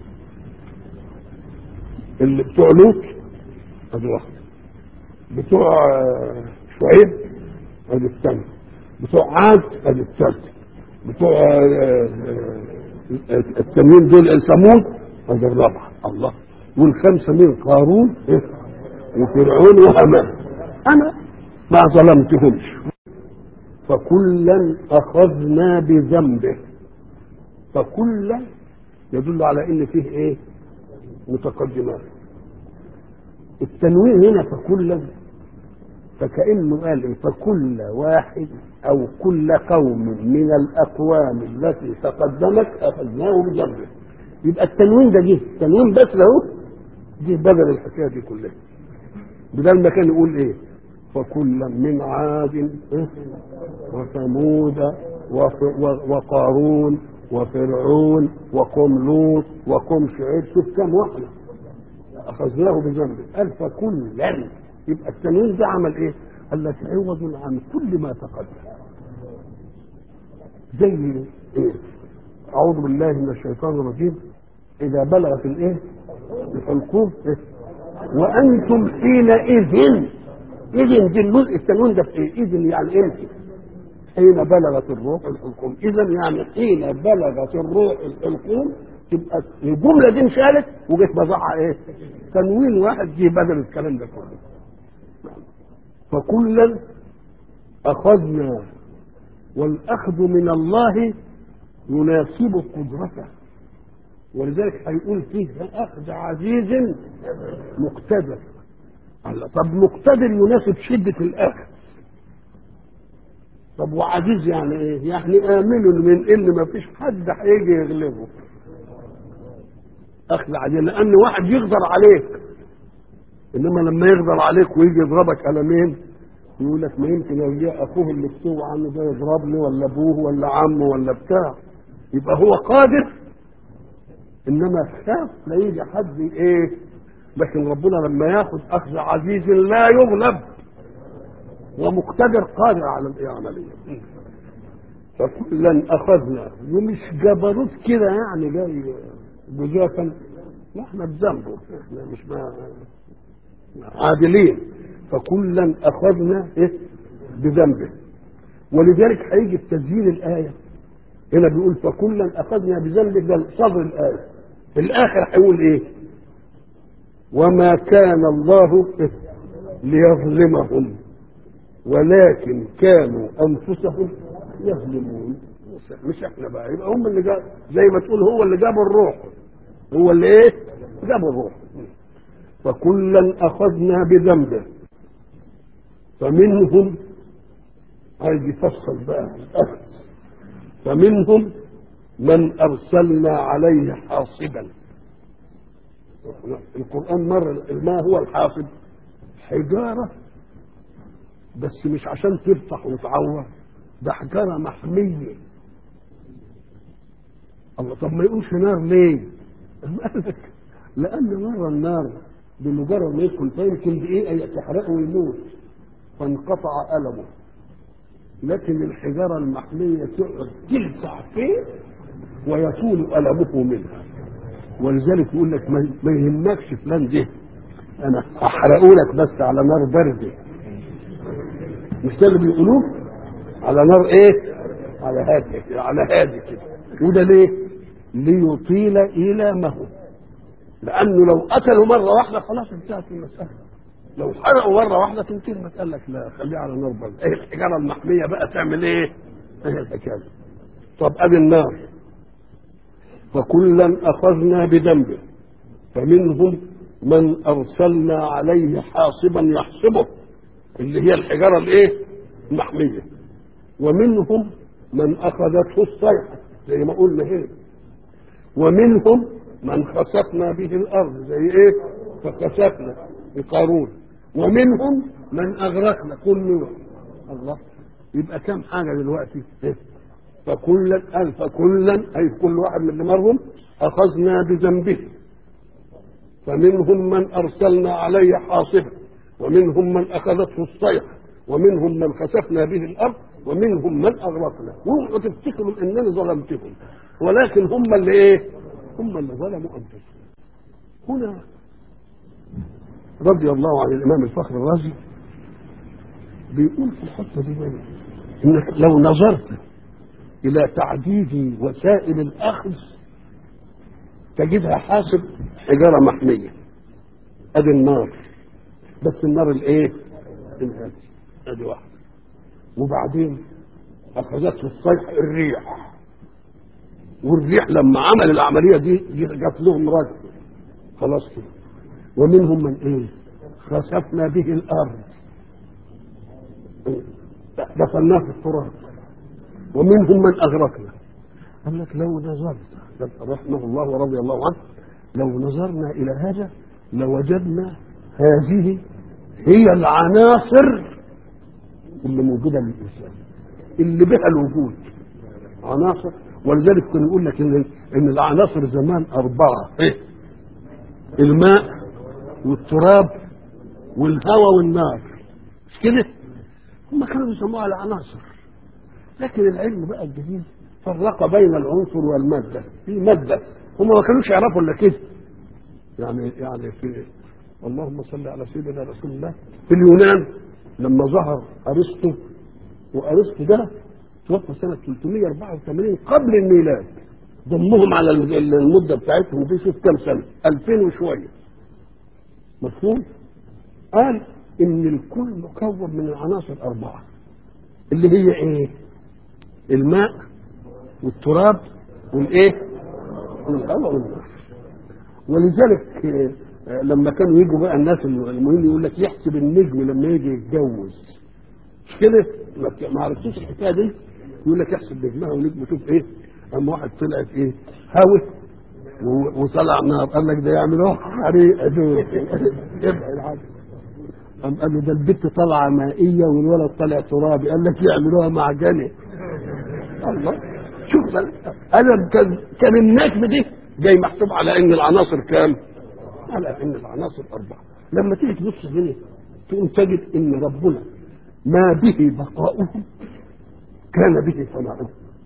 اللي بتوع لوط ادي واحد بتوع شعيب ادي الثاني بتوع عاد ادي الثالث بتوع التنين دول ثمود ادي الرابعه الله والخمسه مين قارون إيه؟ وفرعون وهامان انا ما ظلمتهمش فكلا اخذنا بذنبه فكلا يدل على ان فيه ايه متقدمات التنوين هنا فكلا فكأنه قال إيه فكل واحد أو كل قوم من الأقوام التي تقدمت أخذناه بجنبه يبقى التنوين ده جه التنوين بس له جه بدل الحكاية دي كلها بدل ما كان يقول إيه فكلا من عاد وثمود وقارون وفرعون وقوم لوط وقوم شعيب شوف كم واحده اخذناه بذنبه قال فكلا يبقى التنوين ده عمل ايه؟ قال لك عوض عن كل ما تقدم زي ايه؟ اعوذ بالله من الشيطان الرجيم اذا بلغت الايه؟ الحلقوم إيه؟ وانتم حينئذ اذن دي الجزء التنوين ده في ايه؟ اذن يعني امتى؟ حين بلغت الروح الحلقوم اذا يعني حين بلغت الروح الحلقوم تبقى الجمله دي انشالت وجيت بضعها ايه؟ تنوين واحد جه بدل الكلام ده كله. فكلا اخذنا والاخذ من الله يناسب قدرته ولذلك هيقول فيه اخذ عزيز مقتدر طب مقتدر يناسب شده الاخذ طب وعزيز يعني ايه؟ يعني امن من ان ما فيش حد هيجي يغلبه اخذ عزيز لان واحد يقدر عليك انما لما يقدر عليك ويجي يضربك قلمين يقول لك ما يمكن لو جاء اخوه اللي بتوع عنه ده يضربني ولا ابوه ولا عمه ولا بتاع يبقى هو قادر انما خاف لا يجي حد ايه لكن ربنا لما ياخذ اخذ عزيز لا يغلب ومقتدر قادر على العمليه فكلا اخذنا ومش جبروت كده يعني جاي بجافا لا احنا بذنبه احنا مش ما عادلين فكلا اخذنا ايه بذنبه ولذلك هيجي في تسجيل الايه هنا بيقول فكلا اخذنا بذنبه ده صدر الايه في الاخر هيقول ايه وما كان الله ليظلمهم ولكن كانوا انفسهم يظلمون مش احنا بقى يبقى هم اللي جاب زي ما تقول هو اللي جاب الروح هو اللي ايه جاب الروح فكلا اخذنا بذنبه فمنهم عايز يفصل بقى الاخذ فمنهم من ارسلنا عليه حاصبا القران مر ما هو الحاصب حجاره بس مش عشان تفتح وتعور ده حجاره محميه الله طب ما يقولش نار ليه؟ لان مره النار بمجرد ما يدخل فيمكن دقيقه تحرقه ويموت فانقطع ألمه لكن الحجارة المحمية تقعد تلسع فيه ويطول ألمه منها ولذلك يقول لك ما يهمكش فلان ده أنا أحرقه لك بس على نار باردة مش ده اللي بيقولوه على نار إيه؟ على هادي كده على هادي كده وده ليه؟ ليطيل إيلامه لأنه لو قتلوا مرة واحدة خلاص انتهت المسألة لو حرقوا مره واحده تمكن ما تقول لك لا خليه على نار برد ايه الحجاره المحميه بقى تعمل ايه؟ ايه الحكايه طب ادي النار فكلا اخذنا بذنبه فمنهم من ارسلنا عليه حاصبا يحسبه اللي هي الحجاره الايه المحميه ومنهم من اخذته الصيحه زي ما قلنا هنا ومنهم من خسفنا به الارض زي ايه فكسفنا بقارون ومنهم من اغرقنا كل نوع الله يبقى كم حاجه دلوقتي إيه؟ فكلا قال فكلا اي كل واحد من اللي مرهم اخذنا بذنبه فمنهم من ارسلنا عليه حاصبا ومنهم من اخذته الصيحه ومنهم من خسفنا به الارض ومنهم من اغرقنا وهم تفتكروا انني ظلمتهم ولكن هم اللي ايه هم اللي ظلموا انفسهم هنا رضي الله عن الامام الفخر الرازي بيقول في الحته دي بقى انك لو نظرت الى تعديد وسائل الاخذ تجدها حاسب حجاره محميه ادي النار بس النار الايه الهادي ادي واحده وبعدين اخذته الصيحه الريح والريح لما عمل العمليه دي جات لهم رجل خلاص كده ومنهم من ايه خسفنا به الارض دفناه في التراب ومنهم من اغرقنا قال لك لو نظرت رحمه الله ورضي الله عنه لو نظرنا الى هذا لوجدنا هذه هي العناصر اللي موجوده للانسان اللي بها الوجود عناصر ولذلك كنا نقول لك ان ان العناصر زمان اربعه ايه الماء والتراب والهواء والنار مش كده هم كانوا بيسموها العناصر لكن العلم بقى الجديد فرق بين العنصر والماده في ماده هم ما كانوش يعرفوا الا كده يعني يعني في اللهم صل على سيدنا رسول الله في اليونان لما ظهر ارسطو وارسطو ده توفى سنه 384 قبل الميلاد ضمهم على المده بتاعتهم دي شوف كام سنه 2000 وشويه مفهوم؟ قال ان الكل مكون من العناصر اربعه اللي هي ايه؟ الماء والتراب والايه؟ والهواء والنار ولذلك لما كانوا يجوا بقى الناس المهم يقول لك يحسب النجم لما يجي يتجوز مش كده؟ ما عرفتوش الحكايه دي؟ يقول لك احسب نجمها ونجم شوف ايه؟ قام واحد طلعت ايه؟ هوا وطلع نار قال لك ده يعملوها حريقه دول ابعد عنه قام قال له ده البت طالعه مائيه والولد طالع ترابي قال لك يعملوها معجنه الله شوف انا كان كان النجم دي جاي محسوب على ان العناصر كام؟ على ان العناصر اربعه لما تيجي تبص هنا تقوم تجد ان ربنا ما به بقاؤهم كان به فناؤهم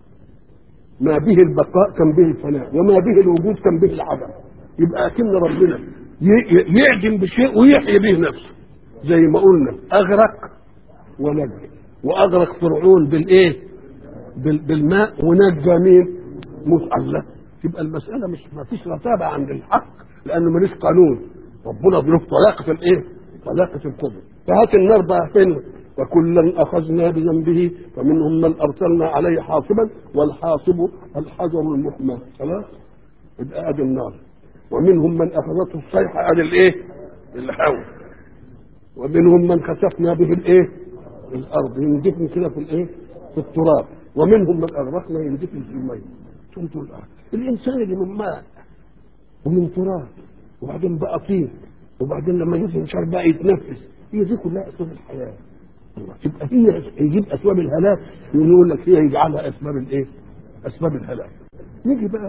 ما به البقاء كان به الفناء وما به الوجود كان به العدم يبقى اكن ربنا يعدم بشيء ويحيي به نفسه زي ما قلنا اغرق ونجى واغرق فرعون بالايه بالماء ونجى مين الله تبقى المساله مش ما فيش رتابه عند الحق لانه ملوش قانون ربنا له طلاقه الايه طلاقه القدره فهات النار بقى فين وكلا اخذنا بذنبه فمنهم من ارسلنا عليه حاصبا والحاصب الحجر المحمى خلاص يبقى ادي النار ومنهم من اخذته الصيحه ادي الايه الهوى ومنهم من خسفنا به الايه الارض يندفن كده في الايه في التراب ومنهم من اغرقنا يندفن في الماء ثم تقول الانسان اللي من ماء ومن تراب وبعدين بقى طين وبعدين لما يجي مش عارف بقى يتنفس هي دي كلها اسباب الحياه يبقى هي يجيب اسباب الهلاك ويقول لك هي يجعلها اسباب الايه؟ اسباب الهلاك. نيجي بقى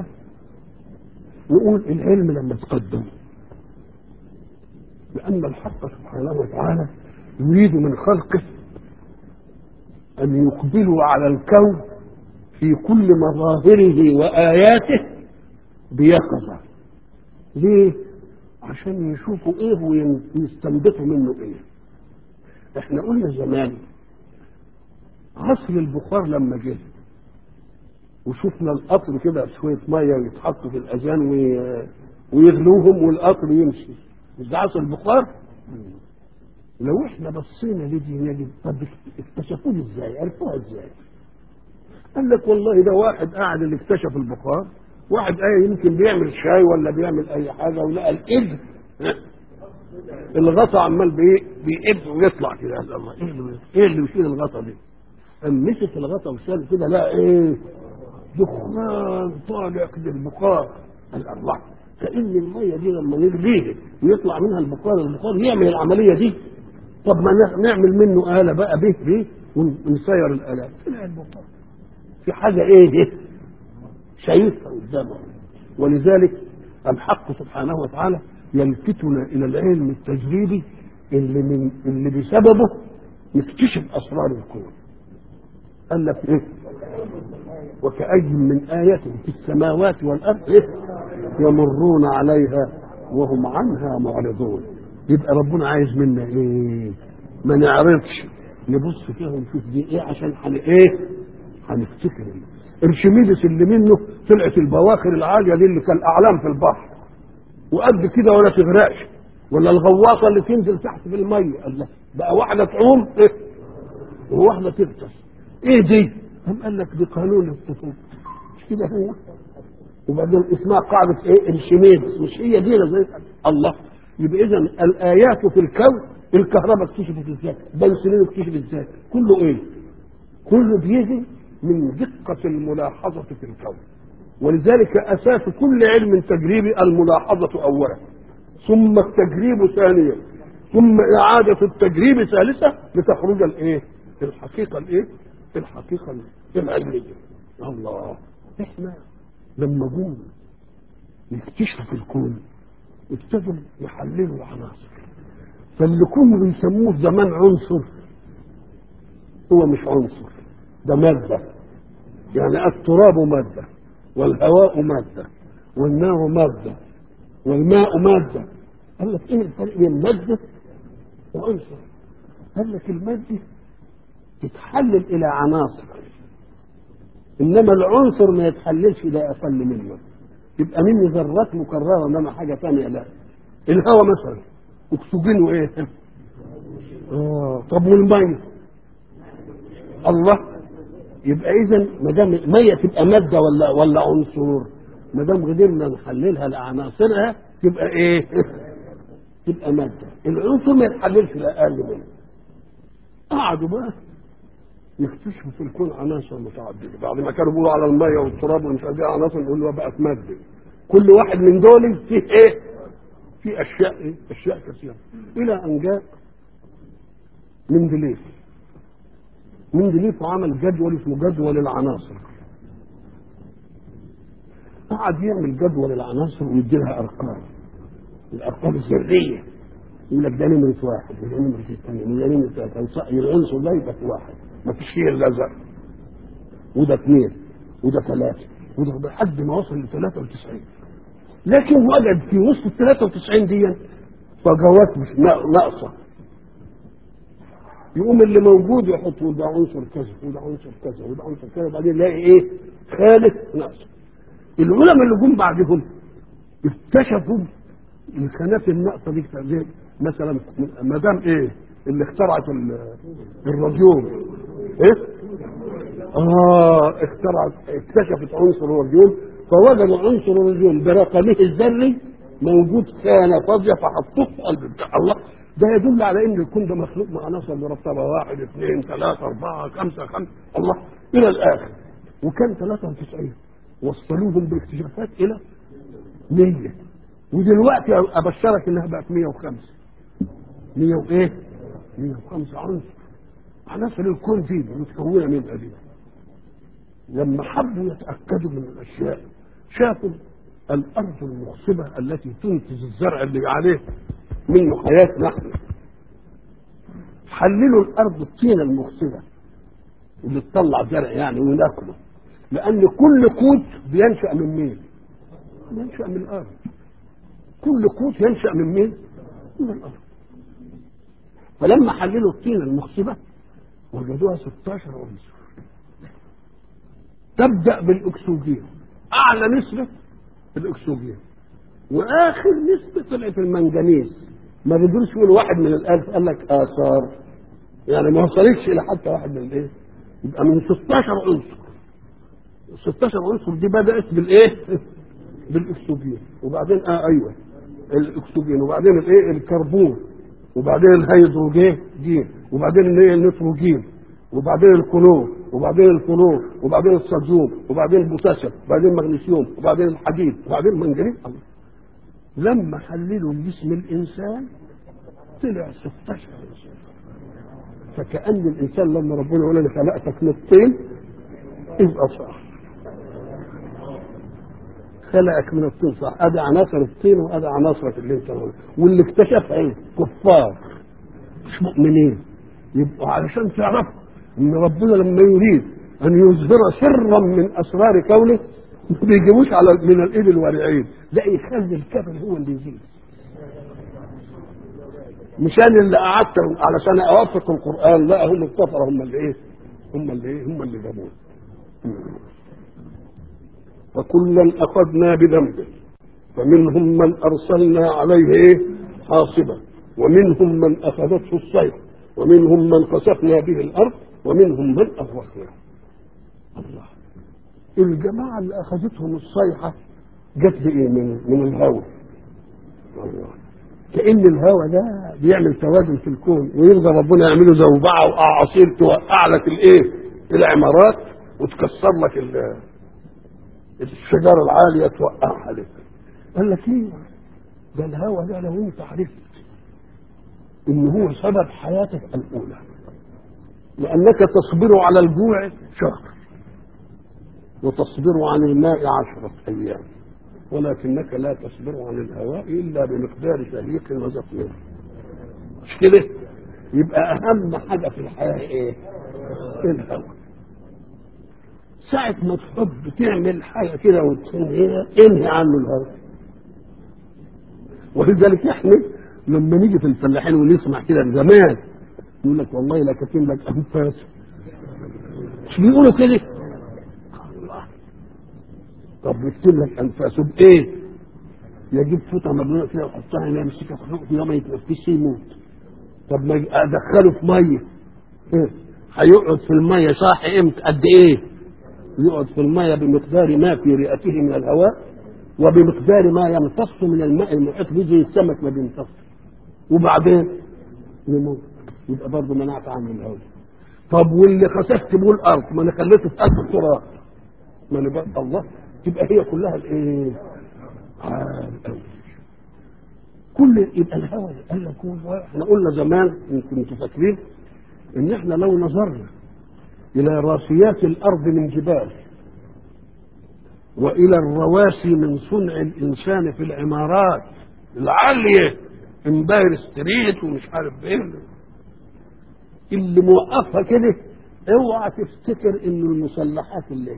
نقول العلم لما تقدم لأن الحق سبحانه وتعالى يريد من خلقه أن يقبلوا على الكون في كل مظاهره وآياته بيقظة ليه؟ عشان يشوفوا ايه ويستنبطوا منه ايه احنا قلنا زمان عصر البخار لما جه وشفنا القطر كده شويه ميه يتحطوا في الاذان ويغلوهم والقطر يمشي مش ده عصر البخار؟ لو احنا بصينا لدي نجد طب اكتشفوه ازاي؟ عرفوها ازاي؟ قال لك والله ده واحد قاعد اللي اكتشف البخار واحد ايه يمكن بيعمل شاي ولا بيعمل اي حاجه ولقى الاذن الغطا عمال بايه بيقب ويطلع كده يا الله ايه اللي ايه اللي بيشيل الغطا دي قام مسك الغطا وشال كده لا ايه دخان طالع كده البخار قال الله كأن المية دي لما نغليها ويطلع منها البخار البخار يعمل العملية دي طب ما نعمل منه آلة بقى به به ونسير الآلات طلع البخار في حاجة ايه دي شايفها قدامه ولذلك الحق سبحانه وتعالى يلفتنا الى العلم التجريبي اللي من اللي بسببه نكتشف اسرار الكون قال لك ايه وكأي من آية في السماوات والأرض إيه؟ يمرون عليها وهم عنها معرضون يبقى ربنا عايز منا ايه ما نعرفش نبص فيها ونشوف دي ايه عشان حن ايه هنفتكر ارشميدس اللي منه طلعت البواخر العاليه دي اللي كالاعلام في البحر وقد كده ولا تغرقش ولا الغواصه اللي تنزل تحت في الميه الله بقى واحده تعوم ايه وواحده تغطس ايه دي؟ هم قال لك دي قانون الطفوله مش كده هو وبعدين اسمها قاعده ايه ارشميدس مش هي دي زي الله يبقى اذا الايات في الكون الكهرباء اكتشفت ازاي بنسلين اكتشفت ازاي كله ايه كله بيجي من دقة الملاحظة في الكون ولذلك أساس كل علم تجريبي الملاحظة أولا ثم التجريب ثانيا ثم إعادة التجريب ثالثة لتخرج الإيه؟ الحقيقة الإيه؟ الحقيقة العلمية الله إحنا لما جم نكتشف في الكون ابتدوا يحللوا العناصر فاللي كانوا بيسموه زمان عنصر هو مش عنصر ده مادة يعني التراب مادة والهواء مادة والنار مادة والماء مادة قال لك ايه الفرق بين مادة وعنصر قال لك المادة تتحلل إلى عناصر إنما العنصر ما يتحللش إلى أقل منه يبقى مني ذرات مكررة إنما حاجة ثانية لا الهواء مثلا أكسجين وإيه؟ آه طب والمية الله يبقى اذا ما دام ميه تبقى ماده ولا ولا عنصر ما دام قدرنا نحللها لعناصرها تبقى ايه؟ تبقى ماده العنصر ما يتحللش لاقل منه قعدوا بقى يكتشفوا في الكون عناصر متعدده بعد ما كانوا بيقولوا على الميه والتراب ومش عارف ايه عناصر نقول له بقت ماده كل واحد من دول فيه ايه؟ فيه اشياء ايه؟ اشياء كثيره الى ان جاء مندليف مندليف عمل جدول اسمه جدول العناصر قعد يعمل جدول العناصر ويدي لها ارقام الارقام الذريه يقول لك ده نمرة واحد وده نمرة اثنين وده نمرة ثلاثة العنصر ده يبقى في واحد ما فيش فيه الا زر وده اثنين وده ثلاثة وده لحد ما وصل ل 93 لكن وجد في وسط ال 93 دي فجوات مش ناقصة يقوم اللي موجود يحط ده عنصر كذا وده عنصر كذا وده عنصر كذا وبعدين يلاقي ايه خالف ناقص العلماء اللي جم بعدهم اكتشفوا الخانات الناقصه دي زي مثلا مدام ايه اللي اخترعت الراديوم ايه اه اخترعت اكتشفت عنصر الراديوم فوجدوا عنصر الراديوم برقمه الذري موجود خانه فاضيه فحطوه في قلب بتاع الله ده يدل على ان الكون ده مخلوق مع عناصر مرتبه واحد اثنين ثلاثه اربعه خمسه خمسه الله الى الاخر وكان 93 وصلوهم بالاكتشافات الى 100 ودلوقتي ابشرك انها بقت 105 100 وايه؟ 105 عنصر عناصر الكون دي متكونه منها دي لما حبوا يتاكدوا من الاشياء شافوا الارض المخصبه التي تنتج الزرع اللي عليه منه حياتنا احنا حللوا الارض الطينه المخصبه اللي تطلع زرع يعني وناكله لان كل قوت بينشا من مين؟ ينشا من الارض كل قوت ينشا من مين؟ من الارض فلما حللوا الطينه المخصبه وجدوها 16 عنصر تبدا بالاكسجين اعلى نسبه الاكسجين واخر نسبه طلعت المنجنيز ما بيقدرش يقول واحد من الالف قال لك اثار يعني ما وصلتش الى حتى واحد من الايه يبقى من 16 عنصر 16 عنصر دي بدات بالايه بالاكسجين وبعدين اه ايوه الاكسجين وبعدين الايه الكربون وبعدين الهيدروجين جين وبعدين الايه النيتروجين وبعدين الكلور وبعدين الكلور وبعدين الصوديوم وبعدين البوتاسيوم وبعدين المغنيسيوم وبعدين الحديد وبعدين المنجنيز الله لما حللوا جسم الانسان طلع 16 فكأن الانسان لما ربنا يقول انا خلقتك من الطين يبقى صح خلقك من الطين صح ادي عناصر الطين وادي عناصر اللي انت قلت. واللي اكتشفها ايه كفار مش مؤمنين يبقوا علشان تعرفوا ان ربنا لما يريد ان يظهر سرا من اسرار كونه ما بيجيبوش على من الايد الورعين لا يخلي الكافر هو اللي يزيد مش انا اللي قعدت علشان اوافق القران لا هم الكفره هم اللي ايه هم اللي ايه هم اللي جابوه وكلا اخذنا بذنبه فمنهم من ارسلنا عليه ايه حاصبا ومنهم من اخذته الصيحه ومنهم من خسفنا به الارض ومنهم من اغرقنا الله الجماعه اللي اخذتهم الصيحه جت بايه من من الهوى الله كان الهوى ده بيعمل توازن في الكون ويرضى ربنا يعمله زوبعه واعاصير توقع لك الايه العمارات وتكسر لك ال- الشجره العاليه توقعها لك قال لك ايه ده الهوى ده لو انت عرفت ان هو سبب حياتك الاولى لانك تصبر على الجوع شهر وتصبر عن الماء عشرة ايام ولكنك لا تصبر عن الهواء الا بمقدار شهيق وزفير مش كده يبقى اهم حاجه في الحياه ايه الهواء ساعة ما تحب تعمل حاجة كده وتنهيها انهي عنه الهواء ولذلك احنا لما نيجي في الفلاحين ونسمع كده زمان يقول لك والله لا كاتم لك انفاس مش بيقولوا كده الله. طب بيكتب لك انفاسه بايه؟ يجيب فوطه مبلوله كده يحطها هنا يمسكها خلقه كده ما يتنفسش يموت طب ما ادخله في ميه إيه؟ هيقعد في الميه صاحي امتى قد ايه؟ يقعد في الميه بمقدار ما في رئته من الهواء وبمقدار ما يمتص من الماء المحيط به زي السمك ما بيمتص وبعدين يموت يبقى برضه منعت عنه الهواء طب واللي خسفت بيه الارض ما انا خليته في قلب التراب ما انا بقى الله تبقى هي كلها الايه؟ عال قوي كل يبقى الهوى قال لك هو احنا قلنا زمان ان كنتوا فاكرين ان احنا لو نظرنا الى راسيات الارض من جبال والى الرواسي من صنع الانسان في العمارات العاليه امباير ستريت ومش عارف ايه اللي موقفها كده اوعى تفتكر ان المسلحات اللي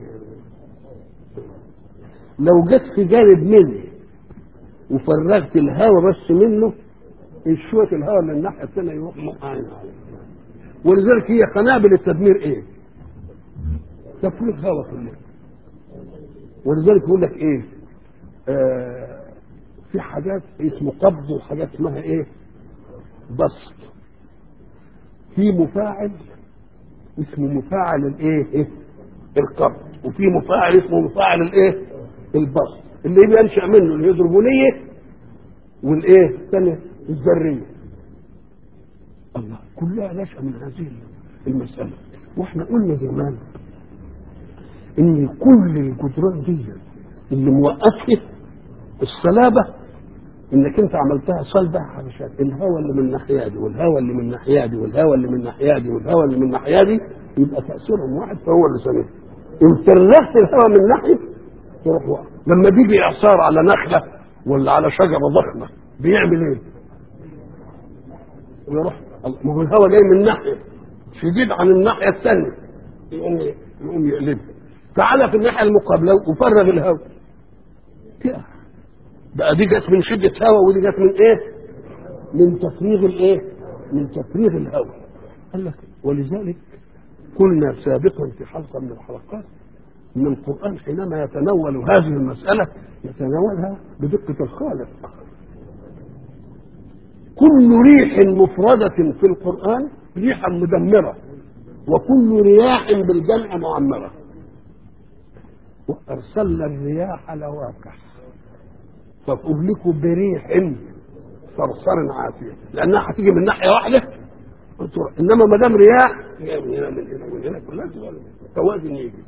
لو جت في جانب مني وفرغت الهواء بس منه الشوية الهواء من الناحية الثانية يروح موقعين عليه ولذلك هي قنابل التدمير ايه؟ تفريغ هواء كله ولذلك يقول لك ايه؟ آه في حاجات اسمه قبض وحاجات اسمها ايه؟ بسط في مفاعل اسمه مفاعل الايه؟ إيه؟ القبض وفي مفاعل اسمه مفاعل الايه؟ البسط اللي بينشا منه الهيدروجونيه والايه؟ الثانيه الذريه الله كلها نشأة من هذه المسألة واحنا قلنا زمان ان كل الجدران دي اللي موقفه الصلابة انك انت عملتها صلبة علشان الهواء اللي من الناحية دي والهواء اللي من الناحية دي والهواء اللي من الناحية دي والهواء اللي من الناحية دي يبقى تأثيرهم واحد فهو اللي سميه ان فرغت الهواء من ناحية تروح واقع لما بيجي اعصار على نخلة ولا على شجرة ضخمة بيعمل ايه؟ ويروح ما هو الهواء جاي من ناحيه شديد عن الناحيه الثانيه يقوم يقوم يقلبها تعالى في الناحيه المقابله وفرغ الهواء كده بقى دي جت من شده هواء ودي جت من ايه؟ من تفريغ الايه؟ من تفريغ الهواء قال لك ولذلك قلنا سابقا في حلقه من الحلقات ان القران حينما يتناول هذه المساله يتناولها بدقه الخالق كل ريح مفردة في القرآن ريحا مدمرة وكل رياح بالجمع معمرة وأرسلنا الرياح لواقح فأهلكوا بريح صرصر عاتية لأنها هتيجي من ناحية واحدة إنما ما دام رياح من هنا من هنا من هنا كلها توازن يجي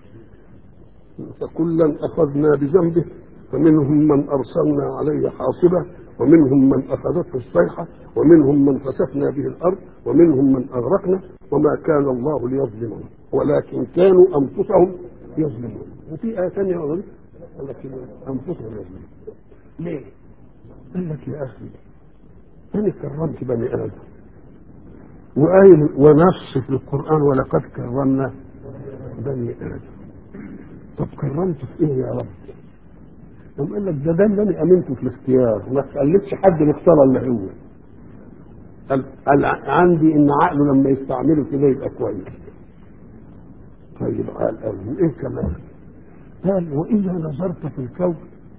فكلا أخذنا بذنبه فمنهم من أرسلنا عليه حاصبة ومنهم من أخذته الصيحة ومنهم من خسفنا به الأرض ومنهم من أغرقنا وما كان الله ليظلمهم ولكن كانوا أنفسهم يظلمون وفي آية ثانية أقول لكن أنفسهم يظلمون ليه؟ قال لك يا أخي أنا كرمت بني آدم وآية ونفس في القرآن ولقد كرمنا بني آدم طب كرمت في إيه يا رب؟ قام قال لك ده ده اللي انا امنته في الاختيار ما تقلدش حد اللي اختار الا هو قال قال عندي ان عقله لما يستعمله كده يبقى كويس طيب قال قال وايه كمان قال واذا نظرت في الكون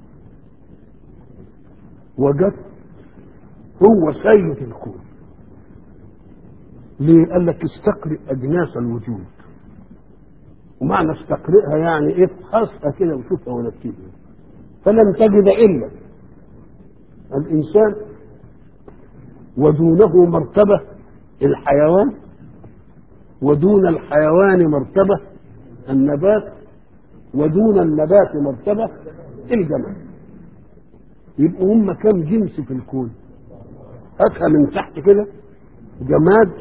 وجدت هو سيد الكون ليه قال لك استقرئ اجناس الوجود ومعنى استقرئها يعني افحصها كده وشوفها ونكتبها فلم تجد الا الانسان ودونه مرتبه الحيوان ودون الحيوان مرتبه النبات ودون النبات مرتبه الجماد يبقوا هم كم جنس في الكون هاتها من تحت كده جماد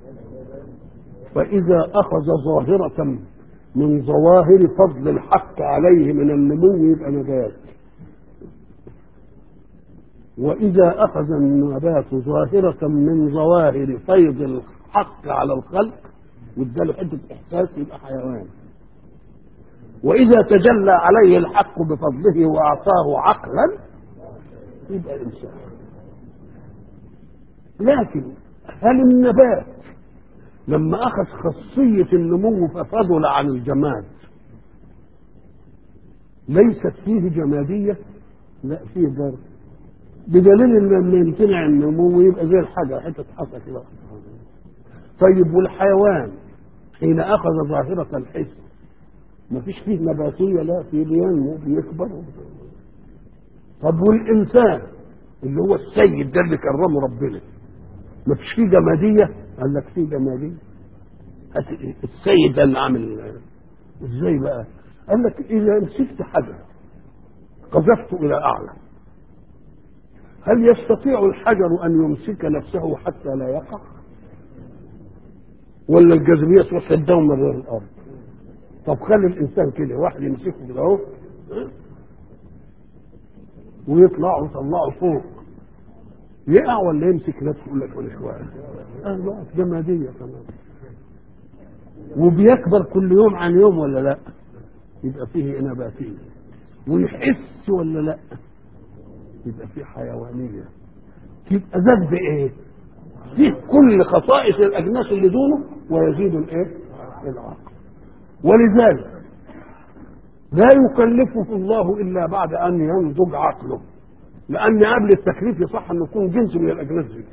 فإذا أخذ ظاهرة من ظواهر فضل الحق عليه من النمو يبقى نبات وإذا أخذ النبات ظاهرة من ظواهر فيض الحق على الخلق واداله حتة إحساس يبقى حيوان وإذا تجلى عليه الحق بفضله وأعطاه عقلا يبقى إنسان لكن هل النبات لما أخذ خاصية النمو ففضل عن الجماد ليست فيه جمادية لا فيه ضرب بدليل ان لما يمتنع النمو يبقى زي الحجر حته حصى كده طيب والحيوان حين اخذ ظاهره الحس ما فيش فيه نباتيه لا في بينمو بيكبر طب والانسان اللي هو السيد ده اللي كرمه ربنا ما فيش فيه جماديه قال لك فيه جماديه السيد ده اللي عامل ازاي بقى قال لك اذا مسكت حجر قذفته الى اعلى هل يستطيع الحجر ان يمسك نفسه حتى لا يقع ولا الجاذبيه تروح تدوم من غير الارض طب خلي الانسان كده واحد يمسكه كده اهو ويطلع ويطلعه فوق يقع ولا يمسك نفسه يقول لك ولا شويه اه جماديه كمان وبيكبر كل يوم عن يوم ولا لا يبقى فيه نباتيه ويحس ولا لا يبقى فيه حيوانيه يبقى زاد بايه فيه كل خصائص الاجناس اللي دونه ويزيد الايه العقل ولذلك لا يكلفه الله الا بعد ان ينضج عقله لان قبل التكليف يصح انه يكون جنس من الاجناس دي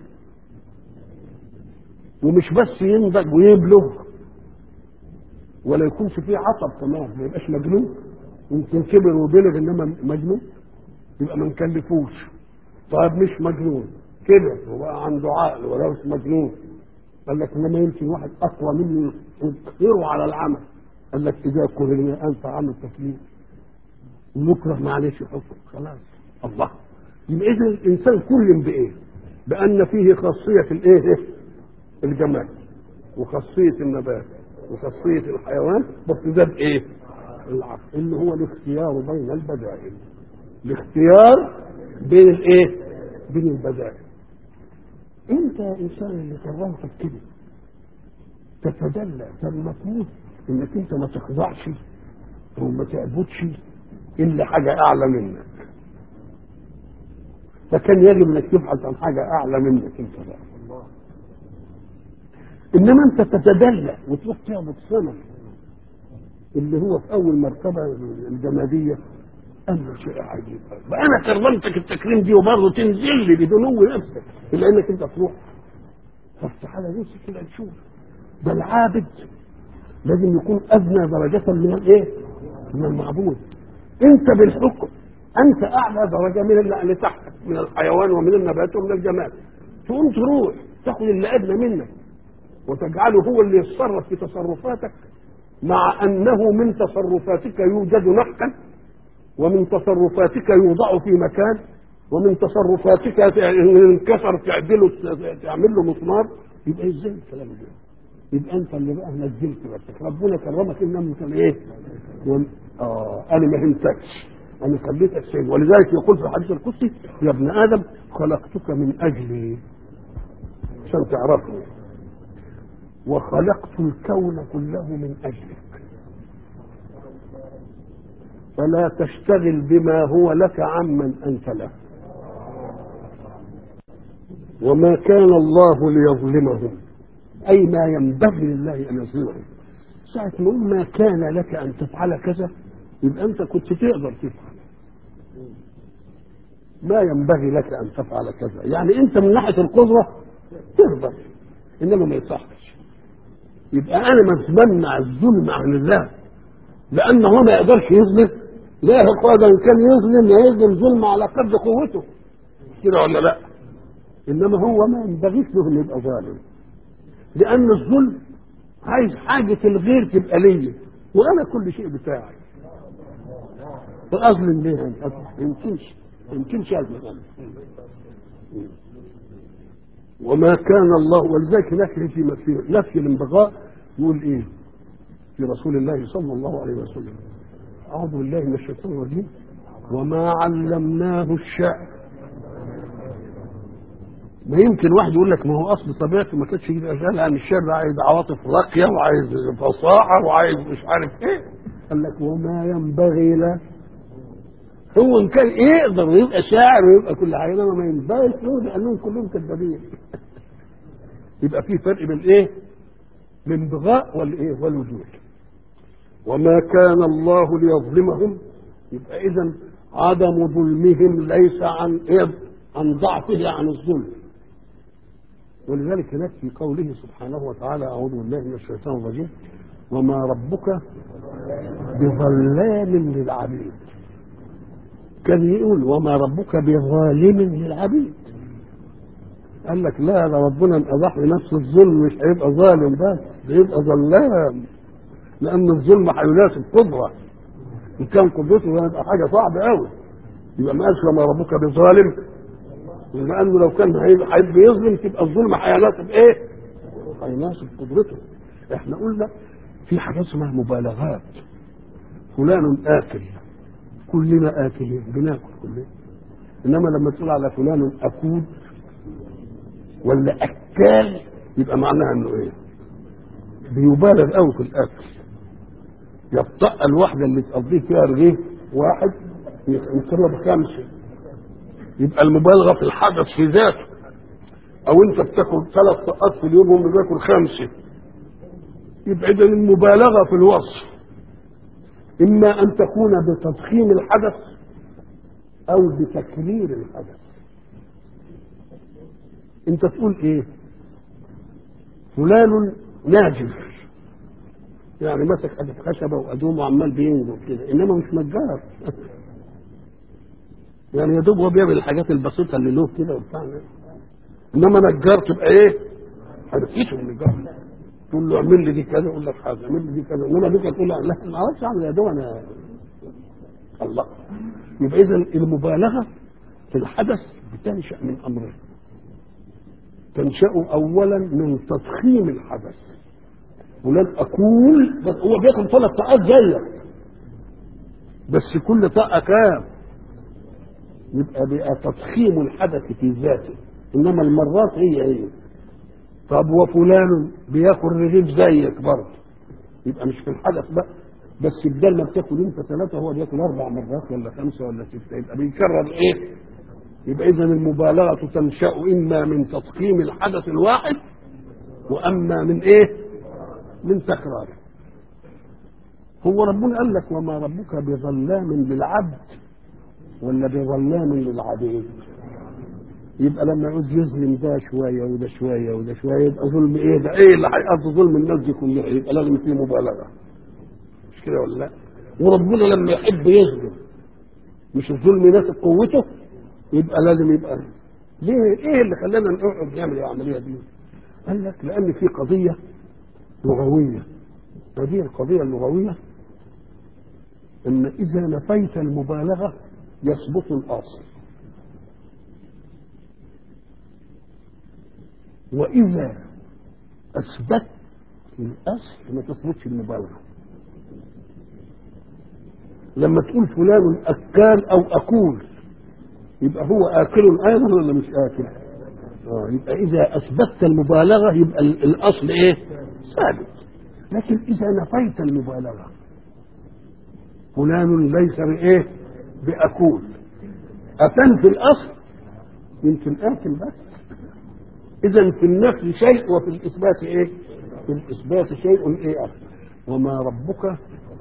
ومش بس ينضج ويبلغ ولا يكونش فيه عصب كمان ما يبقاش مجنون يمكن كبر وبلغ انما مجنون يبقى ما نكلفوش طيب مش مجنون كبر وبقى عنده عقل ولا مش مجنون قال لك انما يمكن واحد اقوى منه يقدره على العمل قال لك اذا كرهنا انت عن التكليف ونكره معلش حكم خلاص الله يبقى اذا الانسان كل بايه؟ بان فيه خاصيه الايه؟ الجمال وخاصيه النبات وخاصيه الحيوان بس زاد ايه؟ العقل اللي هو الاختيار بين البدائل الاختيار بين الايه؟ بين البدائل انت يا انسان اللي كرمتك كده تتدلى فالمفروض انك انت ما تخضعش او ما تعبدش الا حاجه اعلى منك فكان يجب انك تبحث عن حاجه اعلى منك انت بقى انما انت تتدلى وتروح تعبد صنم اللي هو في اول مرتبه الجماديه امر شيء عجيب بقى انا كرمتك التكريم دي وبرضه تنزل لي بدنو نفسك الا انك انت تروح طب تعالى نفسك كده نشوف ده العابد لازم يكون ادنى درجه من الايه؟ من المعبود انت بالحكم انت اعلى درجه من اللي تحتك من الحيوان ومن النبات ومن الجماد تقوم تروح تاخذ اللي ادنى منك وتجعله هو اللي يتصرف في تصرفاتك مع انه من تصرفاتك يوجد نقا ومن تصرفاتك يوضع في مكان ومن تصرفاتك ان انكسر تعدله تعمل له مسمار يبقى ازاي الكلام ده؟ يبقى انت اللي بقى نزلت نفسك ربنا كرمك انما انت ايه؟ وم... اه انا ما همتكش انا خليتك سيد ولذلك يقول في الحديث القدسي يا ابن ادم خلقتك من اجلي عشان تعرفني وخلقت الكون كله من اجلك فلا تشتغل بما هو لك عمن انت له وما كان الله ليظلمهم اي ما ينبغي لله ان يظلمهم ساعة ما يقول ما كان لك ان تفعل كذا يبقى انت كنت تقدر تفعل ما ينبغي لك ان تفعل كذا يعني انت من ناحيه القدره تقدر انما ما يصحش يبقى انا ما اتمنع الظلم عن الله لانه هو ما يقدرش يظلم لا هو ان كان يظلم يظلم ظلم على قدر قوته كده ولا لا انما هو ما ينبغيش له انه يبقى ظالم لان الظلم عايز حاجه الغير تبقى ليا وانا كل شيء بتاعي فاظلم ليه ما يمكنش ما يمكنش اظلم انا وما كان الله ولذلك نفي في نفي, نفي الانبغاء يقول ايه في رسول الله صلى الله عليه وسلم اعوذ بالله من الشيطان الرجيم وما علمناه الشعر ما يمكن واحد يقول لك ما هو اصل طبيعته ما كانتش يجيب اشياء لان الشعر ده عايز عواطف راقيه وعايز فصاحه وعايز مش عارف ايه قال لك وما ينبغي له هو ان كان يقدر يبقى شاعر ويبقى كل حاجه انما ما ينبغيش له لانهم كلهم كذابين يبقى في فرق بين ايه؟ الانبغاء والايه؟ والوجود وما كان الله ليظلمهم يبقى اذا عدم ظلمهم ليس عن ايه؟ عن ضعفه عن الظلم ولذلك هناك في قوله سبحانه وتعالى اعوذ بالله من الشيطان الرجيم وما ربك بظلام للعبيد كان يقول وما ربك بظالم للعبيد قال لك لا ده ربنا انقضح لنفس الظلم مش هيبقى ظالم بس ده يبقى ظلام لان الظلم هيناسب قدره ان كان قدرته ده يبقى حاجه صعبه قوي يبقى ما قالش وما ربك بظالم لانه لو كان هيحب يظلم تبقى الظلم هيناسب ايه؟ هيناسب قدرته احنا قلنا في حاجات اسمها مبالغات فلان اكل كلنا اكلين بناكل كلنا انما لما تقول على فلان اكول ولا اكال يبقى معناها انه ايه بيبالغ قوي في الاكل يبطأ الواحده اللي تقضيه فيها رغيف واحد يطلب خمسه يبقى المبالغه في الحدث في ذاته او انت بتاكل ثلاث طاقات في اليوم وهم بياكل خمسه يبقى اذا المبالغه في الوصف اما ان تكون بتضخيم الحدث او بتكرير الحدث انت تقول ايه فلان ناجم يعني مسك حدث خشبه وادوم وعمال بينزل كده انما مش نجار يعني يا دوب هو بيعمل الحاجات البسيطه اللي له كده وبتاع انما نجار تبقى ايه حركته النجار تقول له اعمل لي دي كذا يقول لك حاجه اعمل لي دي كذا انما دي تقول له لا ما اعرفش اعمل يا دوب انا الله يبقى اذا المبالغه في الحدث بتنشا من امرين تنشا اولا من تضخيم الحدث فلان اكول بس هو بياكل ثلاث طاقات زيك بس كل طاقه كام يبقى بقى تضخيم الحدث في ذاته انما المرات هي هي طب وفلان بياكل رغيف زيك برضه يبقى مش في الحدث بقى بس بدل ما بتاكل انت ثلاثه هو بياكل اربع مرات ولا خمسه ولا سته يبقى بيكرر ايه؟ يبقى اذا المبالغه تنشا اما من تضخيم الحدث الواحد واما من ايه؟ من تكراره. هو ربنا قال لك وما ربك بظلام للعبد ولا بظلام للعبيد؟ يبقى لما يعوز يظلم ده شويه وده شويه وده شويه يبقى ظلم ايه ده؟ ايه اللي هيقضي ظلم الناس دي كلها؟ يبقى لازم فيه مبالغه. مش كده ولا لا؟ وربنا لما يحب يظلم مش الظلم يناسب قوته يبقى لازم يبقى ليه ايه اللي خلانا نقعد نعمل العمليه دي؟ قال لك لان في قضيه لغويه هذه القضيه اللغويه ان اذا نفيت المبالغه يثبت الاصل واذا اثبت الاصل ما تثبتش المبالغه لما تقول فلان اكال او اكول يبقى هو اكل ايضا ولا مش اكل آه يبقى اذا اثبتت المبالغه يبقى ال- الاصل ايه ثابت لكن اذا نفيت المبالغه فلان ليس بايه باكول اتنفي الاصل يمكن اكل بس اذا في النفي شيء وفي الاثبات ايه في الاثبات شيء ايه اخر وما ربك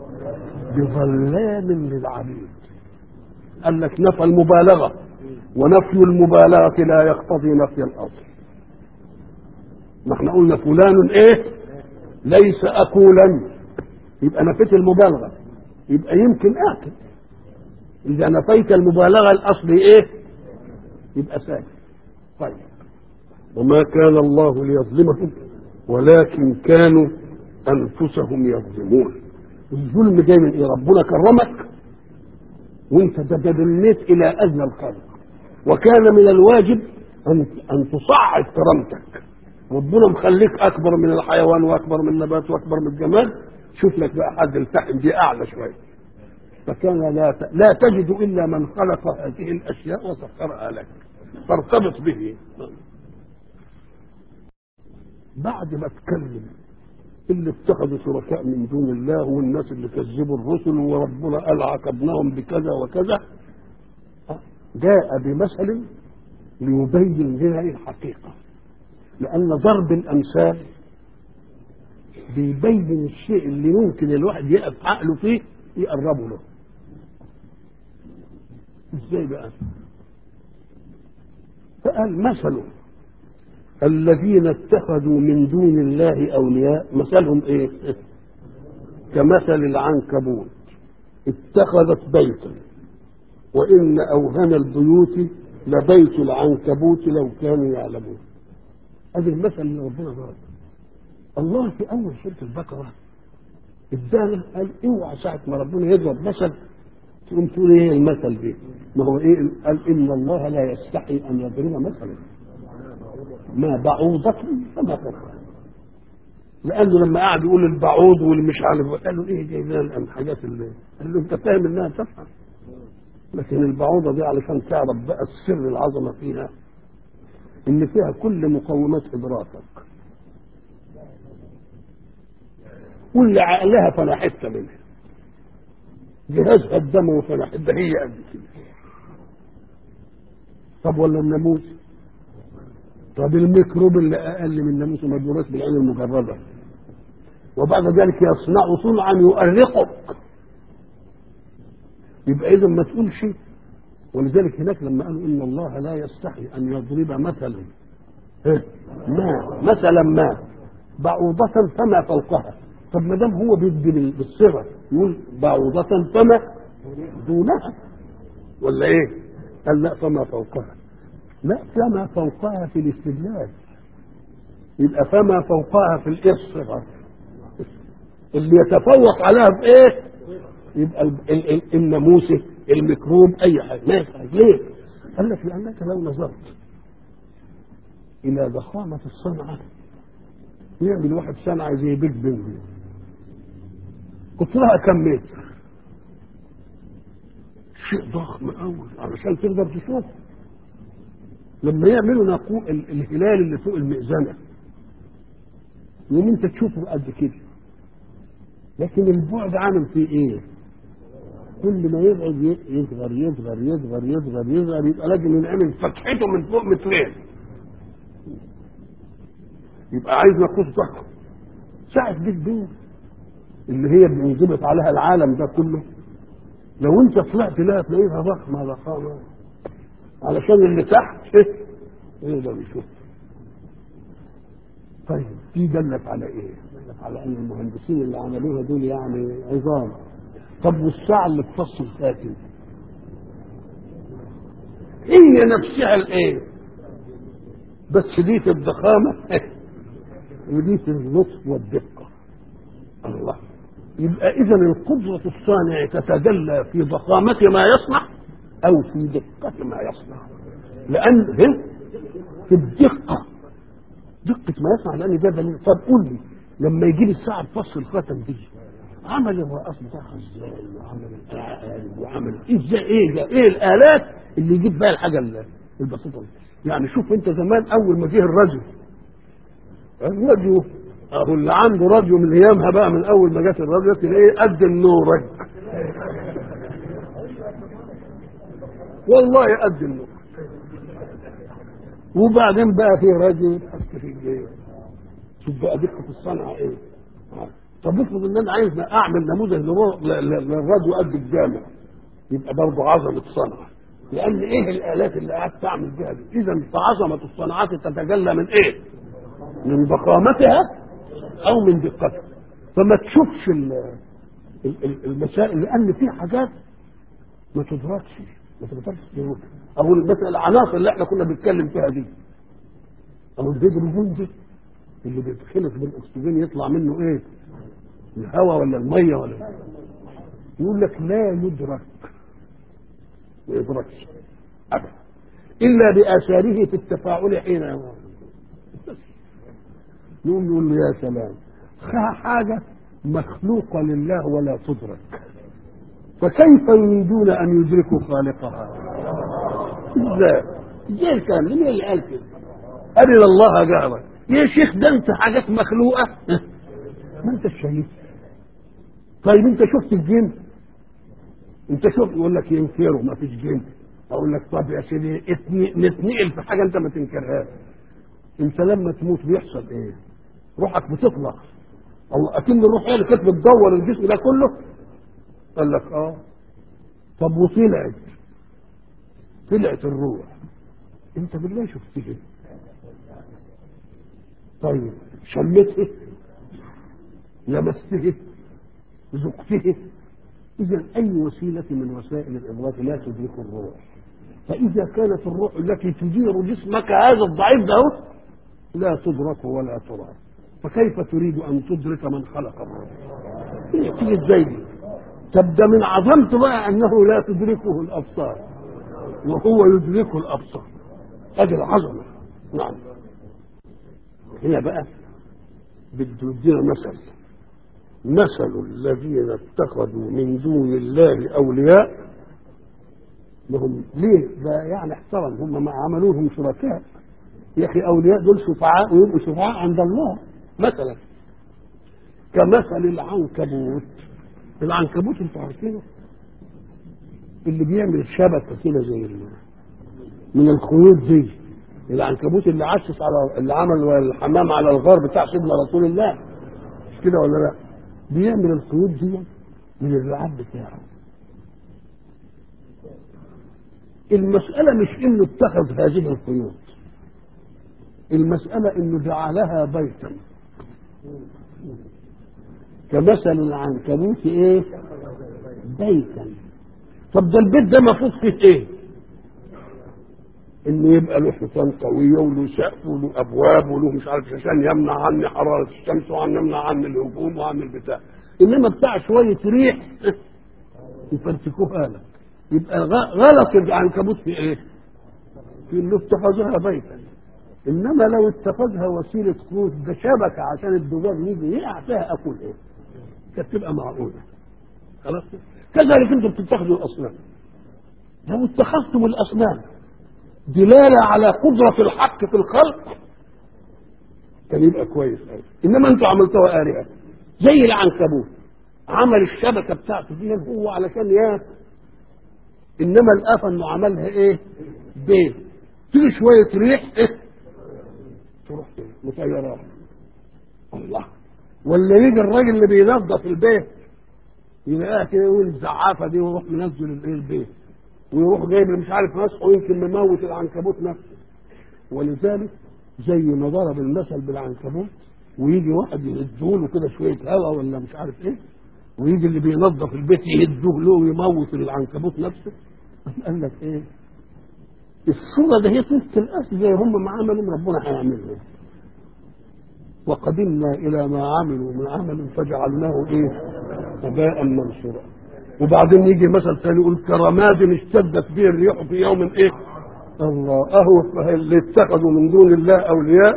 بظلام للعبيد قال لك نفى المبالغه ونفي المبالغه لا يقتضي نفي الاصل ما احنا قلنا فلان ايه ليس اكولا يبقى نفيت المبالغه يبقى يمكن اكل اذا نفيت المبالغه الاصل ايه يبقى ساكت طيب وما كان الله ليظلمهم ولكن كانوا انفسهم يظلمون الظلم جاي من ايه ربنا كرمك وانت تدنيت الى ادنى الخلق وكان من الواجب ان ان تصعد كرامتك ربنا مخليك اكبر من الحيوان واكبر من النبات واكبر من الجمال شوف لك بقى حد التحم دي اعلى شويه فكان لا ت... لا تجد الا من خلق هذه الاشياء وسخرها لك فارتبط به بعد ما اتكلم اللي اتخذوا شركاء من دون الله والناس اللي كذبوا الرسل وربنا قال عاقبناهم بكذا وكذا جاء بمثل ليبين لنا الحقيقة لأن ضرب الأمثال بيبين الشيء اللي ممكن الواحد يقف عقله فيه يقربه له ازاي بقى فقال مثله الذين اتخذوا من دون الله اولياء مثلهم ايه كمثل العنكبوت اتخذت بيتا وان اوهن البيوت لبيت العنكبوت لو كانوا يعلمون هذا المثل اللي ربنا ضرب الله في اول سوره البقره ادانا قال اوعى ساعه ما ربنا يضرب مثل تقوم تقول ايه المثل دي ما هو ايه قال ان الله لا يستحي ان يضرب مثلا ما بعوضة فما فوقها لانه لما قعد يقول البعوض واللي مش عارف قال له ايه جايب لنا الحاجات اللي قال له انت فاهم انها تفهم لكن البعوضة دي علشان تعرف بقى السر العظمة فيها ان فيها كل مقومات ادراكك واللي عقلها فلا حته منها جهازها الدموي فلا حته هي قد كده طب ولا الناموس طب الميكروب اللي اقل من الناموس ما بيدرس بالعين المجرده وبعد ذلك يصنع صنعا يؤرقك يبقى اذا ما تقولش ولذلك هناك لما قالوا ان الله لا يستحي ان يضرب مثلا إيه؟ ما مثلا ما بعوضة فما فوقها طب ما دام هو بيدي بالصغر يقول بعوضة فما دونها ولا ايه؟ قال لا فما فوقها لا فما فوقها في الاستدلال يبقى فما فوقها في الصغر اللي يتفوق عليها بايه؟ يبقى ال- ال- ال- الناموسه الميكروب اي حاجه ما يفعل ليه؟ قال لك لانك لو نظرت الى ضخامه الصنعه يعمل واحد صنعه زي بيج بن قطرها كم متر؟ شيء ضخم قوي علشان تقدر تشوفه لما يعملوا نقو ال- الهلال اللي فوق المئذنه يوم انت تشوفه قد كده لكن البعد عامل فيه ايه؟ كل ما يبعد ي- يصغر يصغر يصغر يصغر يصغر يبقى لازم ينعمل فتحته من فوق مترين يبقى عايز نقوص ضخم ساعة بيج بين اللي هي بينضبط عليها العالم ده كله لو انت طلعت لها تلاقيها ضخمة ضخامة علشان اللي تحت ايه يقدر يشوف طيب دي دلت على ايه؟ دلت على ان المهندسين اللي عملوها دول يعني عظام طب والساعة اللي بفصل الخاتم هي نفسها الايه بس دي في الضخامه ودي في اللطف والدقه الله يبقى اذا القدره الصانع تتجلى في ضخامه ما يصنع او في دقه ما يصنع لان هي في الدقه دقه ما يصنع لان ده دليل طب قول لي لما يجي لي الساعه بفصل الخاتم دي عمل الرقاص بتاعها ازاي وعمل القالب وعمل ازاي ايه ده ايه الالات اللي يجيب بقى الحاجه البسيطه دي يعني شوف انت زمان اول ما جه الراديو الراديو اهو اللي عنده راديو من ايامها بقى من اول ما جت الراديو تلاقيه قد النور والله قد النور وبعدين بقى في راديو يتحط في الجيب شوف بقى دقه الصنعه ايه طب افرض ان انا عايز اعمل نموذج للراديو قد الجامع يبقى برضه عظمه صنعه لان ايه الالات اللي قعدت تعمل بها دي اذا فعظمه الصناعات تتجلى من ايه من ضخامتها او من دقتها فما تشوفش المسائل لان في حاجات ما تدركش ما تقدرش تدركها او مثلا العناصر اللي احنا كنا بنتكلم فيها دي او الهيدروجين دي اللي بيتخلط بالاكسجين يطلع منه ايه الهواء ولا الميه ولا يقول لك لا يدرك ما يدركش ابدا الا باثاره في التفاعل حين يقوم يقول له يا سلام حاجه مخلوقه لله ولا تدرك فكيف يريدون ان يدركوا خالقها ازاي ازاي الكلام مين اللي قال كده ارنا الله جهرا يا شيخ ده انت حاجات مخلوقه ما انت شايف طيب انت شفت الجن انت شفت يقول لك ينكروا ما فيش جن اقول لك طب يا سيدي نتنقل في حاجه انت ما تنكرهاش انت لما تموت بيحصل ايه روحك بتطلع الله اكن الروح هي اللي كانت بتدور الجسم ده كله قال لك اه طب وطلعت طلعت الروح انت بالله شفتها طيب شمته لمسته ذقته اذا اي وسيله من وسائل الادراك لا تدرك الروح فاذا كانت الروح التي تدير جسمك هذا الضعيف ده لا تدرك ولا ترى فكيف تريد ان تدرك من خلق الروح تيجي ازاي دي طب ده من عظمته بقى انه لا تدركه الابصار وهو يدركه الابصار هذه العظمه نعم هنا بقى بده يدينا مثل مثل الذين اتخذوا من دون الله اولياء لهم ليه ده يعني احترم هم ما عملوهم شركاء يا اخي اولياء دول شفعاء ويبقوا شفعاء عند الله مثلا كمثل العنكبوت العنكبوت انتوا عارفينه اللي بيعمل شبكه كده زي من الخيوط دي العنكبوت اللي عشش على اللي عمل الحمام على الغار بتاع سيدنا رسول الله مش كده ولا لا بيعمل الخيوط دي من اللعاب بتاعه المسألة مش انه اتخذ هذه الخيوط المسألة انه جعلها بيتا كمثل العنكبوت ايه بيتا طب ده البيت ده المفروض فيه ايه انه يبقى له حيطان قويه وله سقف وله ابواب وله مش عارف عشان يمنع عني حراره الشمس وعن يمنع عني الهجوم وعن البتاع انما بتاع شويه ريح يفرتكوها لك يبقى غلط العنكبوت في ايه؟ في انه اتخذها بيتا انما لو اتخذها وسيله قوت ده شبكه عشان الدجاج يجي يقع فيها اكل ايه؟ كانت تبقى معقوله خلاص كذلك انتم بتتخذوا الاصنام لو اتخذتم الاصنام دلاله على قدره الحق في الخلق كان يبقى كويس قوي انما انتوا عملتوها الهه زي العنكبوت عمل الشبكه بتاعته دي هو علشان ياكل انما الافه انه عملها ايه بيت تيجي شويه ريح ايه تروح مسيرات الله ولا يجي الراجل اللي بينظف البيت يلاقيها كده يقول الزعافه دي ويروح منزل الايه البيت ويروح جايب مش عارف مسحه ويمكن مموت العنكبوت نفسه ولذلك زي ما ضرب المثل بالعنكبوت ويجي واحد يهدوله كده شويه هواء ولا مش عارف ايه ويجي اللي بينظف البيت يهدوه له ويموت العنكبوت نفسه قال لك ايه الصورة ده هي طبق الأصل زي هم ما عملوا ربنا هيعملهم وقدمنا إلى ما عملوا من عمل فجعلناه إيه هباء منصورا وبعدين يجي مثل ثاني يقول كرماد اشتدت به الريح في يوم إيه الله أهو اللي اتخذوا من دون الله أولياء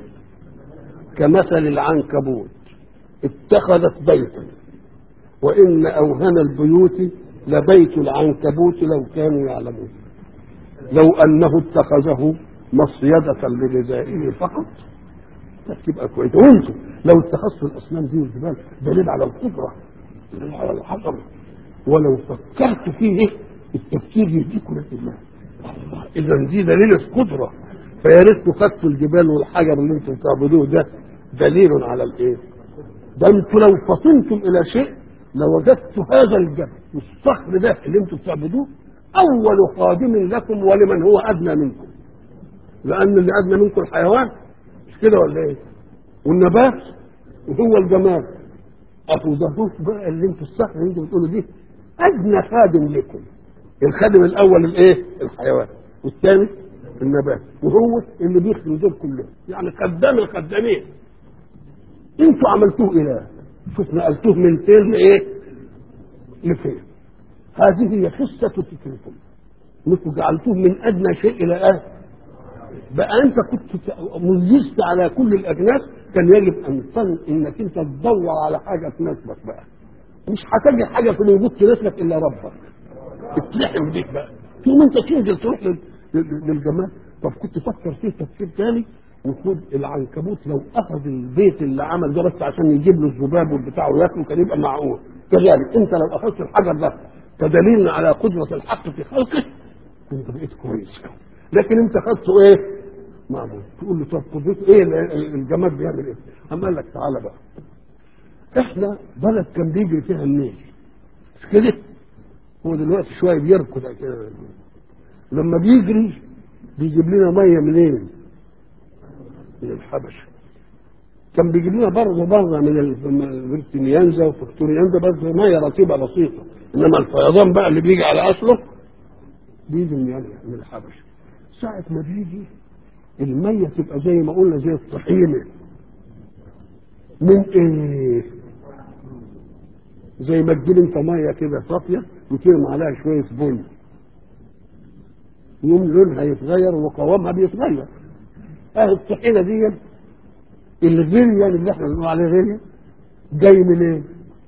كمثل العنكبوت اتخذت بيتا وإن أوهن البيوت لبيت العنكبوت لو كانوا يعلمون لو أنه اتخذه مصيدة لغذائه فقط تبقى كويس وانتم لو اتخذتوا الأصنام دي والجبال دليل على القدرة دليل على الحضر ولو فكرت فيه التفكير يهديكم لله إذا دي دليل القدرة فيا ريت خدتوا الجبال والحجر اللي انتم بتعبدوه ده دليل على الايه؟ ده انتوا لو فطنتم الى شيء لوجدت هذا الجبل والصخر ده اللي انتم بتعبدوه اول خادم لكم ولمن هو ادنى منكم لان اللي ادنى منكم الحيوان مش كده ولا ايه والنبات وهو الجمال اهو ده بقى اللي انتم الصخر اللي انتم بتقولوا دي ادنى خادم لكم الخادم الاول الايه الحيوان والثاني النبات وهو اللي بيخدم دول كلهم يعني خدام الخدامين انتوا عملتوه اله شوف نقلتوه من فين لايه لفين هذه هي قصة فكركم انكم جعلتوه من ادنى شيء الى ايه بقى انت كنت ميزت على كل الاجناس كان يجب ان تن انك انت تدور على حاجه تناسبك بقى مش هتجد حاجه في الوجود تناسبك الا ربك تتلحم بيك بقى تقوم انت تنزل تروح للجمال طب كنت فكر فيه تفكير تاني وخد العنكبوت لو اخذ البيت اللي عمل ده بس عشان يجيب له الذباب والبتاع وياكله كان يبقى معقول كذلك انت لو اخذت الحجر ده كدليل على قدرة الحق في خلقه انت بقيت كويس لكن انت خدته ايه؟ معمول تقول له طب قدرته ايه الجماد بيعمل ايه؟ اما قال لك تعالى بقى احنا بلد كان بيجري فيها النيل مش كده؟ هو دلوقتي شويه بيركض كده لما بيجري بيجيب لنا ميه منين؟ من الحبشه كان بيجيب لنا برضه بره من الفيرتينيانزا وفكتوريانزا بس ميه رطيبه بسيطه انما الفيضان بقى اللي بيجي على اصله بيجي من من الحبشه ساعه ما بيجي الميه تبقى زي ما قلنا زي الطحينه من ايه؟ زي ما تجيب انت ميه كده صافيه وترمي عليها شويه بن يوم لونها يتغير وقوامها بيتغير اه الطحينه دي الغليان اللي احنا بنقول عليه غليان جاي من ايه؟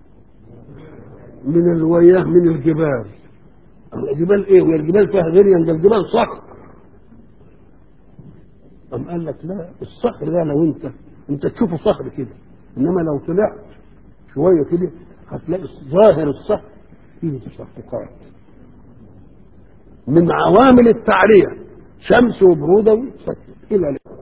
من الوياه من الجبال الجبال ايه؟ وهي الجبال فيها غليان ده الجبال صخر قام قال لك لا الصخر ده لو انت انت تشوفه صخر كده انما لو طلعت شويه كده هتلاقي ظاهر الصخر فيه تشققات من عوامل التعريه شمس وبروده وتسكت الى